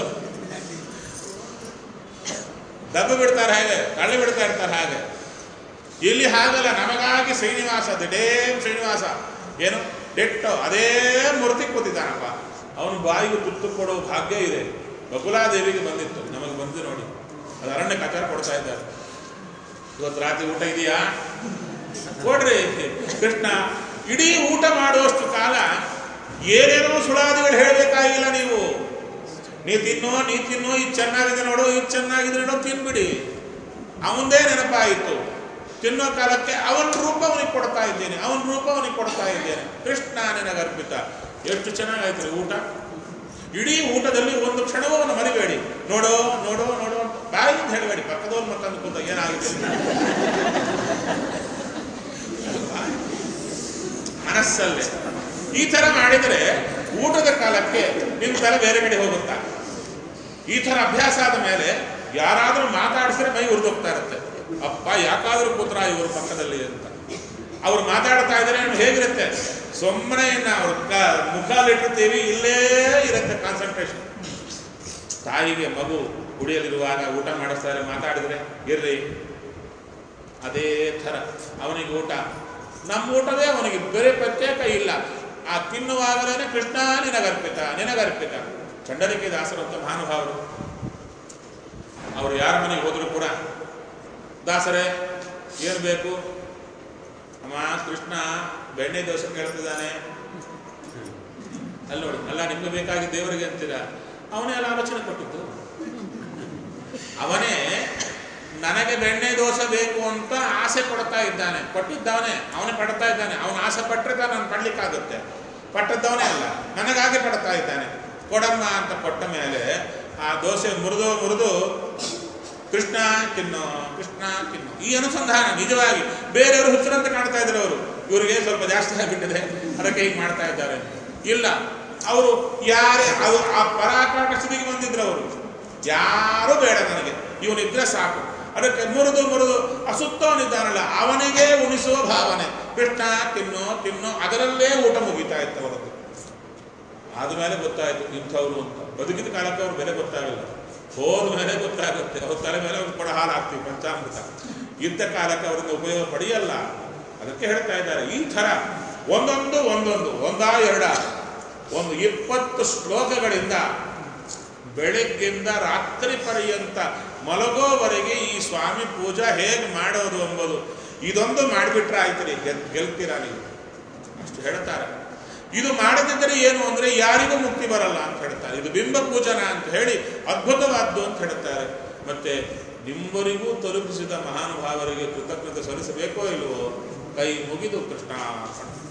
ದಬ್ಬು ಬಿಡ್ತಾರೆ ಹಾಗೆ ತಳ್ಳಿ ಬಿಡ್ತಾ ಇರ್ತಾರೆ ಹಾಗೆ ಇಲ್ಲಿ ಹಾಗಲ್ಲ ನಮಗಾಗಿ ಶ್ರೀನಿವಾಸ ದಿಡೇಮ್ ಶ್ರೀನಿವಾಸ ಏನು ಡೆಟ್ಟೋ ಅದೇ ಮೂರ್ತಿ ಕೂತಿದ್ದಾನಪ್ಪ ಅವನು ಬಾಯಿಗೆ ತುತ್ತು ಕೊಡೋ ಭಾಗ್ಯ ಇದೆ ಬಕುಲಾದೇವಿಗೆ ಬಂದಿತ್ತು ನಮಗೆ ಬಂದು ನೋಡಿ ಅದು ಅರಣ್ಯ ಕಚಾರ ಕೊಡ್ತಾ ಇದ್ದಾರೆ ಇವತ್ತು ರಾತ್ರಿ ಊಟ ಇದೆಯಾ ಕೊಡ್ರಿ ಕೃಷ್ಣ ಇಡೀ ಊಟ ಮಾಡುವಷ್ಟು ಕಾಲ ಏನೇನೋ ಸುಳಾದಿಗಳು ಹೇಳಬೇಕಾಗಿಲ್ಲ ನೀವು ನೀ ತಿನ್ನೋ ನೀ ತಿನ್ನೋ ಇದು ಚೆನ್ನಾಗಿದೆ ನೋಡು ಇದು ಚೆನ್ನಾಗಿದೆ ನೋಡು ತಿನ್ಬಿಡಿ ಅವಂದೇ ನೆನಪಾಯಿತು ತಿನ್ನೋ ಕಾಲಕ್ಕೆ ಅವನ ರೂಪ ಅವನಿಗೆ ಕೊಡ್ತಾ ಇದ್ದೇನೆ ಅವನ ರೂಪ ಅವನಿಗೆ ಕೊಡ್ತಾ ಇದ್ದೇನೆ ಕೃಷ್ಣ ನಿನಗೆ ಅರ್ಪಿತ ಎಷ್ಟು ಚೆನ್ನಾಗಾಯ್ತು ರೀ ಊಟ ಇಡೀ ಊಟದಲ್ಲಿ ಒಂದು ಕ್ಷಣವೂ ಅವನು ಮರಿಬೇಡಿ ನೋಡೋ ನೋಡೋ ನೋಡೋ ಅಂತ ಬಾಯಿಂದ ಹೇಳಬೇಡಿ ಪಕ್ಕದವ್ರ ಮಕ್ಕಂದು ಕೂತ ಏನಾಗಿದೆ ಅಲ್ವಾ? ಮನಸ್ಸಲ್ಲೇ ಈ ತರ ಮಾಡಿದರೆ ಊಟದ ಕಾಲಕ್ಕೆ ನಿಮ್ಮ ತಲೆ ಬೇರೆ ಕಡೆ ಹೋಗುತ್ತಾ ಈ ತರ ಅಭ್ಯಾಸ ಆದ ಮೇಲೆ ಯಾರಾದರೂ ಮಾತಾಡಿಸಿದ್ರೆ ಮೈ ಉರಿದೋಗ್ತಾ ಇರುತ್ತೆ ಅಪ್ಪ ಯಾಕಾದ್ರೂ ಕೂತ್ರ ಇವರು ಪಕ್ಕದಲ್ಲಿ ಅಂತ ಅವ್ರು ಮಾತಾಡ್ತಾ ಇದ್ರೆ ನಮ್ಗೆ ಹೇಗಿರುತ್ತೆ ಸುಮ್ಮನೆ ಇನ್ನ ಅವ್ರ ಕ- ಮುಖಾಲಿಟ್ಟಿರ್ತೀವಿ ಇಲ್ಲೇ ಇರುತ್ತೆ ಕಾನ್ಸಂಟ್ರೇಷನ್ ತಾಯಿಗೆ ಮಗು ಗುಡಿಯಲ್ಲಿರುವಾಗ ಊಟ ಮಾಡಿಸ್ತಾರೆ ಮಾತಾಡಿದ್ರೆ ಇರ್ರಿ ಅದೇ ಥರ ಅವನಿಗೆ ಊಟ ನಮ್ಮ ಊಟವೇ ಅವನಿಗೆ ಬೇರೆ ಪ್ರತ್ಯೇಕ ಇಲ್ಲ ಆ ತಿನ್ನುವಾಗಲೇ ಕೃಷ್ಣ ನಿನಗರ್ಪಿತ ನಿನಗರ್ಪಿತ ಚಂಡರಿಕೆ ದಾಸರು ಅಂತ ಮಹಾನುಭಾವರು ಅವರು ಯಾರ ಮನೆಗೆ ಹೋದ್ರು ಕೂಡ ದಾಸರೇ ಏನು ಬೇಕು ಅಮ್ಮ ಕೃಷ್ಣ ಬೆಣ್ಣೆ ದೋಸೆ ಕೇಳ್ತಿದ್ದಾನೆ ಅಲ್ಲಿ ನೋಡಿ ಅಲ್ಲ ನಿಮ್ಗೆ ಬೇಕಾಗಿ ದೇವರಿಗೆ ಅಂತೀರಾ ಅವನೇ ಎಲ್ಲ ಆಲೋಚನೆ ಕೊಟ್ಟಿದ್ದು ಅವನೇ ನನಗೆ ಬೆಣ್ಣೆ ದೋಸೆ ಬೇಕು ಅಂತ ಆಸೆ ಪಡ್ತಾ ಇದ್ದಾನೆ ಕೊಟ್ಟಿದ್ದವನೇ ಅವನೇ ಪಡ್ತಾ ಇದ್ದಾನೆ ಅವನ ಆಸೆ ಪಟ್ಟರೆ ತಾನು ನಾನು ಪಡ್ಲಿಕ್ಕಾಗುತ್ತೆ ಪಟ್ಟದ್ದವನೇ ಅಲ್ಲ ನನಗಾಗಿ ಪಡ್ತಾ ಇದ್ದಾನೆ ಕೊಡಮ್ಮ ಅಂತ ಕೊಟ್ಟ ಮೇಲೆ ಆ ದೋಸೆ ಮುರಿದು ಮುರಿದು ಕೃಷ್ಣ ತಿನ್ನು ಕೃಷ್ಣ ತಿನ್ನು ಈ ಅನುಸಂಧಾನ ನಿಜವಾಗಿ ಬೇರೆಯವರು ಹುಚ್ಚರಂತೆ ಕಾಣ್ತಾ ಇದ್ರು ಅವರು ಇವರಿಗೆ ಸ್ವಲ್ಪ ಜಾಸ್ತಿ ಆಗಿಬಿಟ್ಟಿದೆ ಅದಕ್ಕೆ ಹೀಗೆ ಮಾಡ್ತಾ ಇದ್ದಾರೆ ಇಲ್ಲ ಅವರು ಯಾರೇ ಅದು ಆ ಪರಾಕಾಟ ಸ್ಥಿತಿಗೆ ಬಂದಿದ್ರು ಅವರು ಯಾರು ಬೇಡ ನನಗೆ ಇವನಿದ್ರೆ ಸಾಕು ಅದಕ್ಕೆ ಮುರಿದು ಮುರಿದು ಅಸುತ್ತವನಿದ್ದಾನಲ್ಲ ಅವನಿಗೆ ಉಣಿಸುವ ಭಾವನೆ ಕೃಷ್ಣ ತಿನ್ನು ತಿನ್ನು ಅದರಲ್ಲೇ ಊಟ ಮುಗಿತಾ ಇತ್ತು ಅವರದ್ದು ಆದ್ಮೇಲೆ ಗೊತ್ತಾಯ್ತು ಇಂಥವ್ರು ಅಂತ ಬದುಕಿದ ಕಾಲಕ್ಕೆ ಅವ್ರ ಬೆಲೆ ಗೊತ್ತಾಗಲ್ಲ ಹೋದ ಮೇಲೆ ಗೊತ್ತಾಗುತ್ತೆ ಅವ್ರ ತಲೆ ಮೇಲೆ ಒಂದು ಕೊಡ ಹಾಲು ಹಾಕ್ತೀವಿ ಪಂಚಾಮೃತ ಇದ್ದ ಕಾಲಕ್ಕೆ ಅವರಿಂದ ಉಪಯೋಗ ಪಡೆಯಲ್ಲ ಅದಕ್ಕೆ ಹೇಳ್ತಾ ಇದ್ದಾರೆ ಈ ಥರ ಒಂದೊಂದು ಒಂದೊಂದು ಒಂದಾ ಎರಡ ಒಂದು ಇಪ್ಪತ್ತು ಶ್ಲೋಕಗಳಿಂದ ಬೆಳಗ್ಗಿಂದ ರಾತ್ರಿ ಪರ್ಯಂತ ಮಲಗೋವರೆಗೆ ಈ ಸ್ವಾಮಿ ಪೂಜಾ ಹೇಗೆ ಮಾಡೋದು ಎಂಬುದು ಇದೊಂದು ಮಾಡಿಬಿಟ್ರೆ ಆಯ್ತು ರೀ ಗೆಲ್ ಗೆಲ್ತೀರಾ ನೀವು ಅಷ್ಟು ಹೇಳ್ತಾರೆ ಇದು ಮಾಡದಿದ್ದರೆ ಏನು ಅಂದ್ರೆ ಯಾರಿಗೂ ಮುಕ್ತಿ ಬರಲ್ಲ ಅಂತ ಹೇಳ್ತಾರೆ ಇದು ಬಿಂಬ ಪೂಜನ ಅಂತ ಹೇಳಿ ಅದ್ಭುತವಾದ್ದು ಅಂತ ಹೇಳ್ತಾರೆ ಮತ್ತೆ ನಿಮ್ಮವರಿಗೂ ತಲುಪಿಸಿದ ಮಹಾನುಭಾವರಿಗೆ ಕೃತಜ್ಞತೆ ಸಲ್ಲಿಸಬೇಕೋ ಇಲ್ವೋ ಕೈ ಮುಗಿದು ಕೃಷ್ಣ